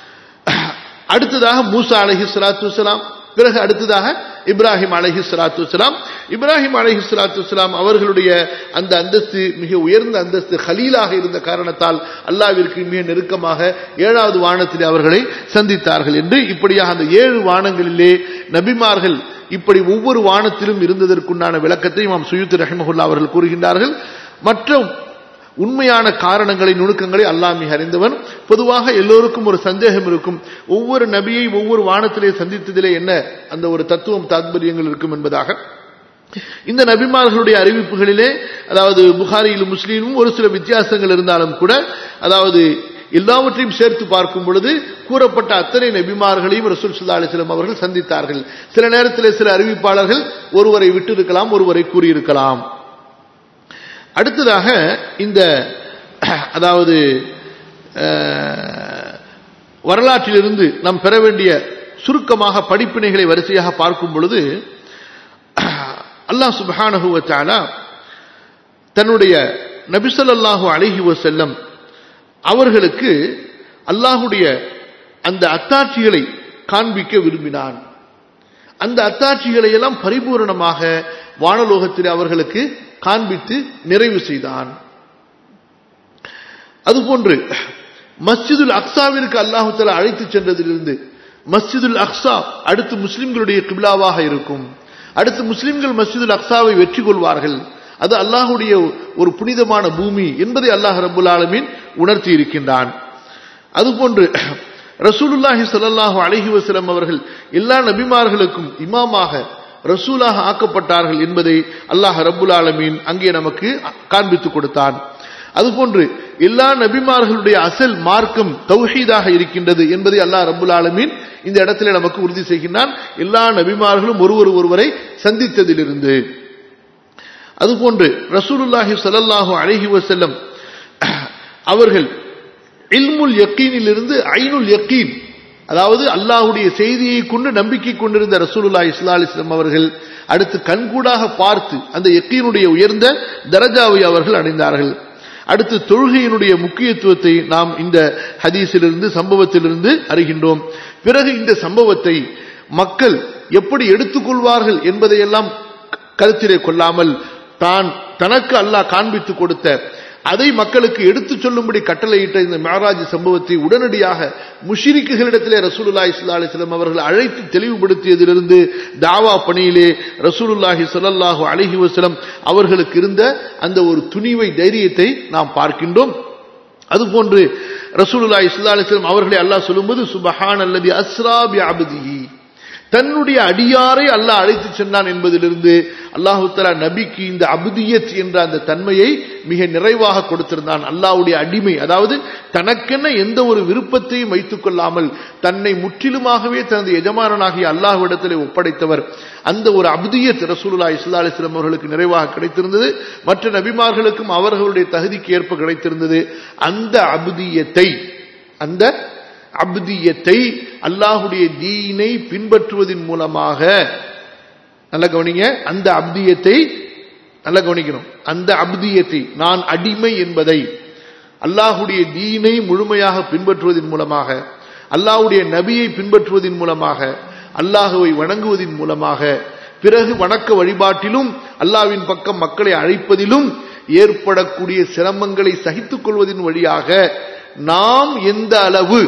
அடுத்ததாக மூசா அலஹி சலாத்து வலாம் பிறகு அடுத்ததாக இப்ராஹிம் அலஹி சலாத்து வலாம் இப்ராஹிம் அலஹி சலாத்து வலாம் அவர்களுடைய அந்த அந்தஸ்து மிக உயர்ந்த அந்தஸ்து ஹலீலாக இருந்த காரணத்தால் அல்லாவிற்கு மிக நெருக்கமாக ஏழாவது வானத்திலே அவர்களை சந்தித்தார்கள் என்று இப்படியாக அந்த ஏழு வானங்களிலே நபிமார்கள் இப்படி ஒவ்வொரு வானத்திலும் இருந்ததற்குண்டான விளக்கத்தை இமாம் சுயுத் ரஹமஹுல்லா அவர்கள் கூறுகின்றார்கள் மற்றும் உண்மையான காரணங்களை நுணுக்கங்களை அல்லாஹ் மிக அறிந்தவன் பொதுவாக எல்லோருக்கும் ஒரு சந்தேகம் இருக்கும் ஒவ்வொரு நபியை ஒவ்வொரு வானத்திலே சந்தித்ததிலே என்ன அந்த ஒரு தத்துவம் தாத்பரியங்கள் இருக்கும் என்பதாக இந்த நபிமார்களுடைய அறிவிப்புகளிலே அதாவது புகாரியிலும் முஸ்லீமும் ஒரு சில வித்தியாசங்கள் இருந்தாலும் கூட அதாவது எல்லாவற்றையும் சேர்த்து பார்க்கும் பொழுது கூறப்பட்ட அத்தனை நபிமார்களையும் ரசூல் சுல்லா அலிஸ்லாம் அவர்கள் சந்தித்தார்கள் சில நேரத்தில் சில அறிவிப்பாளர்கள் ஒருவரை விட்டு இருக்கலாம் ஒருவரை கூறியிருக்கலாம் அடுத்ததாக இந்த அதாவது வரலாற்றிலிருந்து நாம் பெற வேண்டிய சுருக்கமாக படிப்பினைகளை வரிசையாக பார்க்கும் பொழுது அல்லாஹ் சுபஹானஹுவத்தாலா தன்னுடைய நபிசல்லாஹு அழகி வசல்லம் அவர்களுக்கு அல்லாஹுடைய அந்த அத்தாட்சிகளை காண்பிக்க விரும்பினான் அந்த அத்தாட்சிகளை எல்லாம் பரிபூரணமாக வானலோகத்தில் அவர்களுக்கு காண்பித்து நிறைவு செய்தான் அதுபோன்று மஸ்ஜிதுல் அக்சாவிற்கு அல்லாஹு தலா அழைத்து சென்றதிலிருந்து மஸ்ஜிதுல் அக்ஸா அடுத்து முஸ்லிம்களுடைய கிபிலாவாக இருக்கும் அடுத்து முஸ்லிம்கள் மஸ்ஜிதுல் அக்ஸாவை வெற்றி கொள்வார்கள் அது அல்லாஹுடைய ஒரு புனிதமான பூமி என்பதை அல்லாஹ் ரபுல் ஆலமீன் உணர்த்தி இருக்கின்றான் அதுபோன்று ரசூலுல்லாஹி ஸல்லல்லாஹு அலைஹி வஸல்லம் அவர்கள் எல்லா நபிமார்களுக்கும் இமாமாக ரசூலாக ஆக்கப்பட்டார்கள் என்பதை அல்லாஹ் ரப்புல் ஆலமீன் அங்கே நமக்கு காண்பித்துக் கொடுத்தான் அதுபோன்று எல்லா நபிமார்களுடைய அசல் மார்க்கம் தௌஹீதாக இருக்கின்றது என்பதை அல்லாஹ் ரப்புல் ஆலமீன் இந்த இடத்துல நமக்கு உறுதி செய்கின்றான் எல்லா நபிமார்களும் ஒருவர் ஒருவரை சந்தித்ததிலிருந்து அதுபோன்று ரசூலுல்லாஹி ஸல்லல்லாஹு அலைஹி வஸல்லம் அவர்கள் இல்முல் யக்கீனிலிருந்து ஐனுல் யக்கீன் அதாவது அல்லாஹுடைய செய்தியை கொண்டு நம்பிக்கை கொண்டிருந்த ரசூலுல்லா இஸ்லா அலிஸ்லாம் அவர்கள் அடுத்து கண்கூடாக பார்த்து அந்த யக்கீனுடைய உயர்ந்த தரஜாவை அவர்கள் அடைந்தார்கள் அடுத்து தொழுகையினுடைய முக்கியத்துவத்தை நாம் இந்த ஹதீஸிலிருந்து சம்பவத்திலிருந்து அறிகின்றோம் பிறகு இந்த சம்பவத்தை மக்கள் எப்படி எடுத்துக்கொள்வார்கள் என்பதையெல்லாம் கருத்திலே கொள்ளாமல் தான் தனக்கு அல்லாஹ் காண்பித்து கொடுத்த அதை மக்களுக்கு எடுத்துச் சொல்லும்படி கட்டளையிட்ட இந்த மேராஜ் சம்பவத்தை உடனடியாக முஷிரிக்குகளிடத்திலே ரசூலுல்லாஹி ஸல்லல்லாஹு அலைஹி வஸல்லம் அவர்கள் அழைத்து தெளிவுபடுத்தியதிலிருந்து தாவா பணியிலே ரசூலுல்லாஹி ஸல்லல்லாஹு அலைஹி வஸல்லம் அவர்களுக்கு இருந்த அந்த ஒரு துணிவை தைரியத்தை நாம் பார்க்கின்றோம் அதுபோன்று ரசூலுல்லாஹி ஸல்லல்லாஹு அலைஹி வஸல்லம் அவர்களை அல்லாஹ் சொல்லும்போது சுபஹான் அல்லதி அஸ்ரா பி அப்திஹி தன்னுடைய அடியாரை அல்லாஹ் அழைத்து சென்றான் என்பதிலிருந்து அல்லாஹு தலா நபிக்கு இந்த அபுதியத் என்ற அந்த தன்மையை மிக நிறைவாக கொடுத்திருந்தான் அல்லாஹுடைய அடிமை அதாவது தனக்கென்ன எந்த ஒரு விருப்பத்தையும் வைத்துக் கொள்ளாமல் தன்னை முற்றிலுமாகவே தனது எஜமானனாகிய அல்லாஹ்விடத்திலே ஒப்படைத்தவர் அந்த ஒரு அபுதியத் ரசூலுல்லா இஸ்லா அலிஸ்லாம் அவர்களுக்கு நிறைவாக கிடைத்திருந்தது மற்ற நபிமார்களுக்கும் அவர்களுடைய தகுதிக்கு ஏற்ப கிடைத்திருந்தது அந்த அபுதியத்தை அந்த அப்தியத்தை அல்லாஹுடைய தீனை பின்பற்றுவதன் மூலமாக நல்ல கவனிங்க அந்த அப்தியத்தை நல்ல கவனிக்கணும் அந்த அப்தியத்தை நான் அடிமை என்பதை அல்லாஹுடைய தீனை முழுமையாக பின்பற்றுவதன் மூலமாக அல்லாஹுடைய நபியை பின்பற்றுவதன் மூலமாக அல்லாஹுவை வணங்குவதன் மூலமாக பிறகு வணக்க வழிபாட்டிலும் அல்லாவின் பக்கம் மக்களை அழைப்பதிலும் ஏற்படக்கூடிய சிரமங்களை சகித்துக் கொள்வதன் வழியாக நாம் எந்த அளவு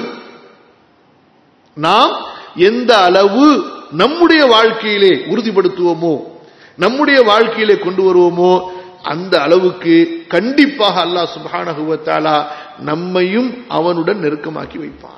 நாம் எந்த அளவு நம்முடைய வாழ்க்கையிலே உறுதிப்படுத்துவோமோ நம்முடைய வாழ்க்கையிலே கொண்டு வருவோமோ அந்த அளவுக்கு கண்டிப்பாக அல்லாஹ் சுபானகுவத்தாலா நம்மையும் அவனுடன் நெருக்கமாக்கி வைப்பான்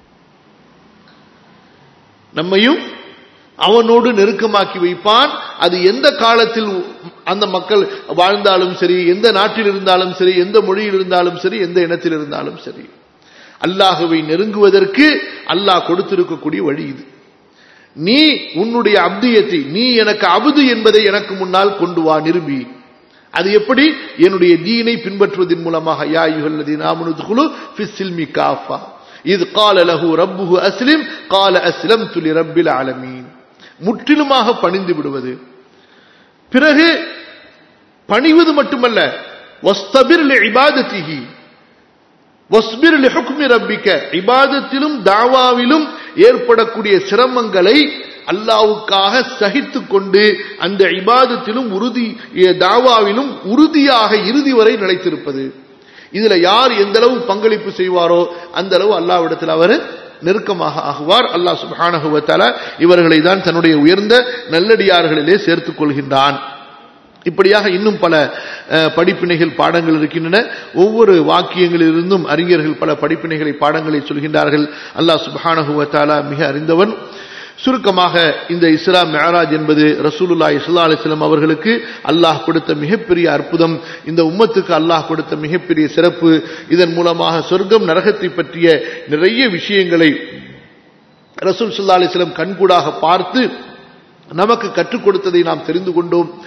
நம்மையும் அவனோடு நெருக்கமாக்கி வைப்பான் அது எந்த காலத்தில் அந்த மக்கள் வாழ்ந்தாலும் சரி எந்த நாட்டில் இருந்தாலும் சரி எந்த மொழியில் இருந்தாலும் சரி எந்த இனத்தில் இருந்தாலும் சரி அல்லாஹுவை நெருங்குவதற்கு அல்லாஹ் கொடுத்திருக்கக்கூடிய வழி இது நீ உன்னுடைய அப்தியத்தை நீ எனக்கு அபுது என்பதை எனக்கு முன்னால் கொண்டு வா நிருபி அது எப்படி என்னுடைய தீனை பின்பற்றுவதன் மூலமாக யா யுஹல்லதி நாமனுதுகுலு ஃபிஸ்ஸில்மி காஃபா இது கால லஹு ரப்புஹு அஸ்லிம் கால அஸ்லம் துலி ரப்பில் ஆலமீன் முற்றிலுமாக பணிந்து விடுவது பிறகு பணிவது மட்டுமல்ல வஸ்தபிர் லி இபாதத்திஹி வஸ்பிர் லி ஹுக்மி ரப்பிக்க இபாதத்திலும் தாவாவிலும் ஏற்படக்கூடிய சிரமங்களை அல்லாவுக்காக சகித்து கொண்டு அந்த இபாதத்திலும் உறுதி தாவாவிலும் உறுதியாக இறுதி வரை நிலைத்திருப்பது இதுல யார் எந்த அளவு பங்களிப்பு செய்வாரோ அந்த அளவு அல்லாவிடத்தில் அவர் நெருக்கமாக ஆகுவார் அல்லாஹ் சுபானகுவத்தால இவர்களை தான் தன்னுடைய உயர்ந்த நல்லடியார்களிலே சேர்த்துக் கொள்கின்றான் இப்படியாக இன்னும் பல படிப்பினைகள் பாடங்கள் இருக்கின்றன ஒவ்வொரு வாக்கியங்களிலிருந்தும் அறிஞர்கள் பல படிப்பினைகளை பாடங்களை சொல்கின்றார்கள் அல்லாஹ் சுபானகுவத்தாலா மிக அறிந்தவன் சுருக்கமாக இந்த இஸ்லாம் மேராஜ் என்பது ரசூலுல்லா இஸ்லா அலிஸ்லாம் அவர்களுக்கு அல்லாஹ் கொடுத்த மிகப்பெரிய அற்புதம் இந்த உம்மத்துக்கு அல்லாஹ் கொடுத்த மிகப்பெரிய சிறப்பு இதன் மூலமாக சொர்க்கம் நரகத்தை பற்றிய நிறைய விஷயங்களை ரசூல் சுல்லா அலிஸ்லாம் கண்கூடாக பார்த்து நமக்கு கற்றுக் கொடுத்ததை நாம் தெரிந்து கொண்டோம்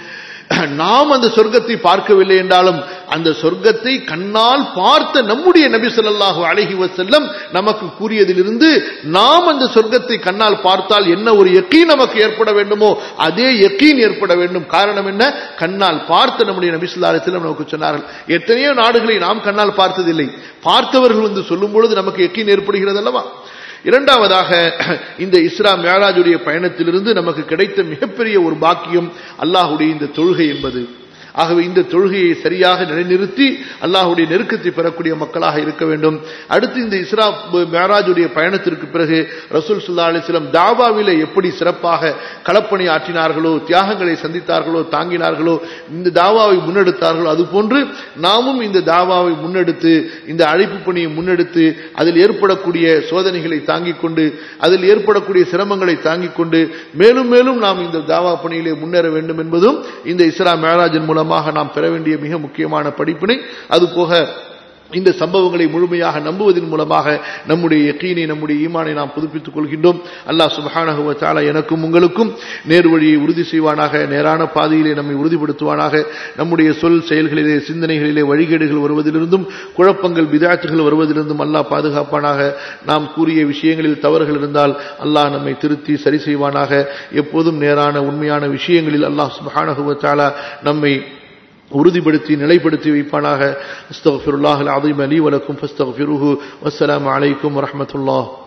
நாம் அந்த சொர்க்கத்தை பார்க்கவில்லை என்றாலும் அந்த சொர்க்கத்தை கண்ணால் பார்த்த நம்முடைய நபி ஸல்லல்லாஹு அலைஹி வஸல்லம் நமக்கு கூறியதிலிருந்து நாம் அந்த சொர்க்கத்தை கண்ணால் பார்த்தால் என்ன ஒரு யக்கீன் நமக்கு ஏற்பட வேண்டுமோ அதே யக்கீன் ஏற்பட வேண்டும் காரணம் என்ன கண்ணால் பார்த்த நம்முடைய நபி ஸல்லல்லாஹு அலைஹி வஸல்லம் நமக்கு சொன்னார்கள் எத்தனையோ நாடுகளை நாம் கண்ணால் பார்த்ததில்லை பார்த்தவர்கள் வந்து சொல்லும் பொழுது நமக்கு யக்கீன் ஏற்படுகிறது அல்லவா இரண்டாவதாக இந்த இஸ்ரா மேராஜுடைய பயணத்திலிருந்து நமக்கு கிடைத்த மிகப்பெரிய ஒரு பாக்கியம் அல்லாஹுடைய இந்த தொழுகை என்பது ஆகவே இந்த தொழுகையை சரியாக நிலைநிறுத்தி அல்லாஹுடைய நெருக்கத்தை பெறக்கூடிய மக்களாக இருக்க வேண்டும் அடுத்து இந்த இஸ்ரா மேராஜுடைய பயணத்திற்கு பிறகு ரசூல் சுல்லா அலிஸ்லம் தாவாவில எப்படி சிறப்பாக களப்பணி ஆற்றினார்களோ தியாகங்களை சந்தித்தார்களோ தாங்கினார்களோ இந்த தாவாவை முன்னெடுத்தார்களோ அதுபோன்று நாமும் இந்த தாவாவை முன்னெடுத்து இந்த அழைப்பு பணியை முன்னெடுத்து அதில் ஏற்படக்கூடிய சோதனைகளை தாங்கிக் கொண்டு அதில் ஏற்படக்கூடிய சிரமங்களை தாங்கிக் கொண்டு மேலும் மேலும் நாம் இந்த தாவா பணியிலே முன்னேற வேண்டும் என்பதும் இந்த இஸ்ரா மேராஜின் மூலம் மூலமாக நாம் பெற வேண்டிய மிக முக்கியமான படிப்பினை அதுபோக இந்த சம்பவங்களை முழுமையாக நம்புவதன் மூலமாக நம்முடைய யக்கீனை நம்முடைய ஈமானை நாம் புதுப்பித்துக் கொள்கின்றோம் அல்லாஹ் சுபஹானஹுவ தாலா எனக்கும் உங்களுக்கும் நேர் வழியை உறுதி செய்வானாக நேரான பாதையிலே நம்மை உறுதிப்படுத்துவானாக நம்முடைய சொல் செயல்களிலே சிந்தனைகளிலே வழிகேடுகள் வருவதிலிருந்தும் குழப்பங்கள் விதாச்சுகள் வருவதிலிருந்தும் அல்லாஹ் பாதுகாப்பானாக நாம் கூறிய விஷயங்களில் தவறுகள் இருந்தால் அல்லாஹ் நம்மை திருத்தி சரி செய்வானாக எப்போதும் நேரான உண்மையான விஷயங்களில் அல்லாஹ் சுபஹானஹுவ தாலா நம்மை உறுதிப்படுத்தி நிலைப்படுத்தி வைப்பானாக அஸ்தக்ஃபிருல்லாஹ் அல் அலீம் அலி வலக்கும் ஃபஸ்தக்ஃபிருஹு வஸ்ஸலாமு அலைக்கும் வரஹ்மத்துல்லாஹ்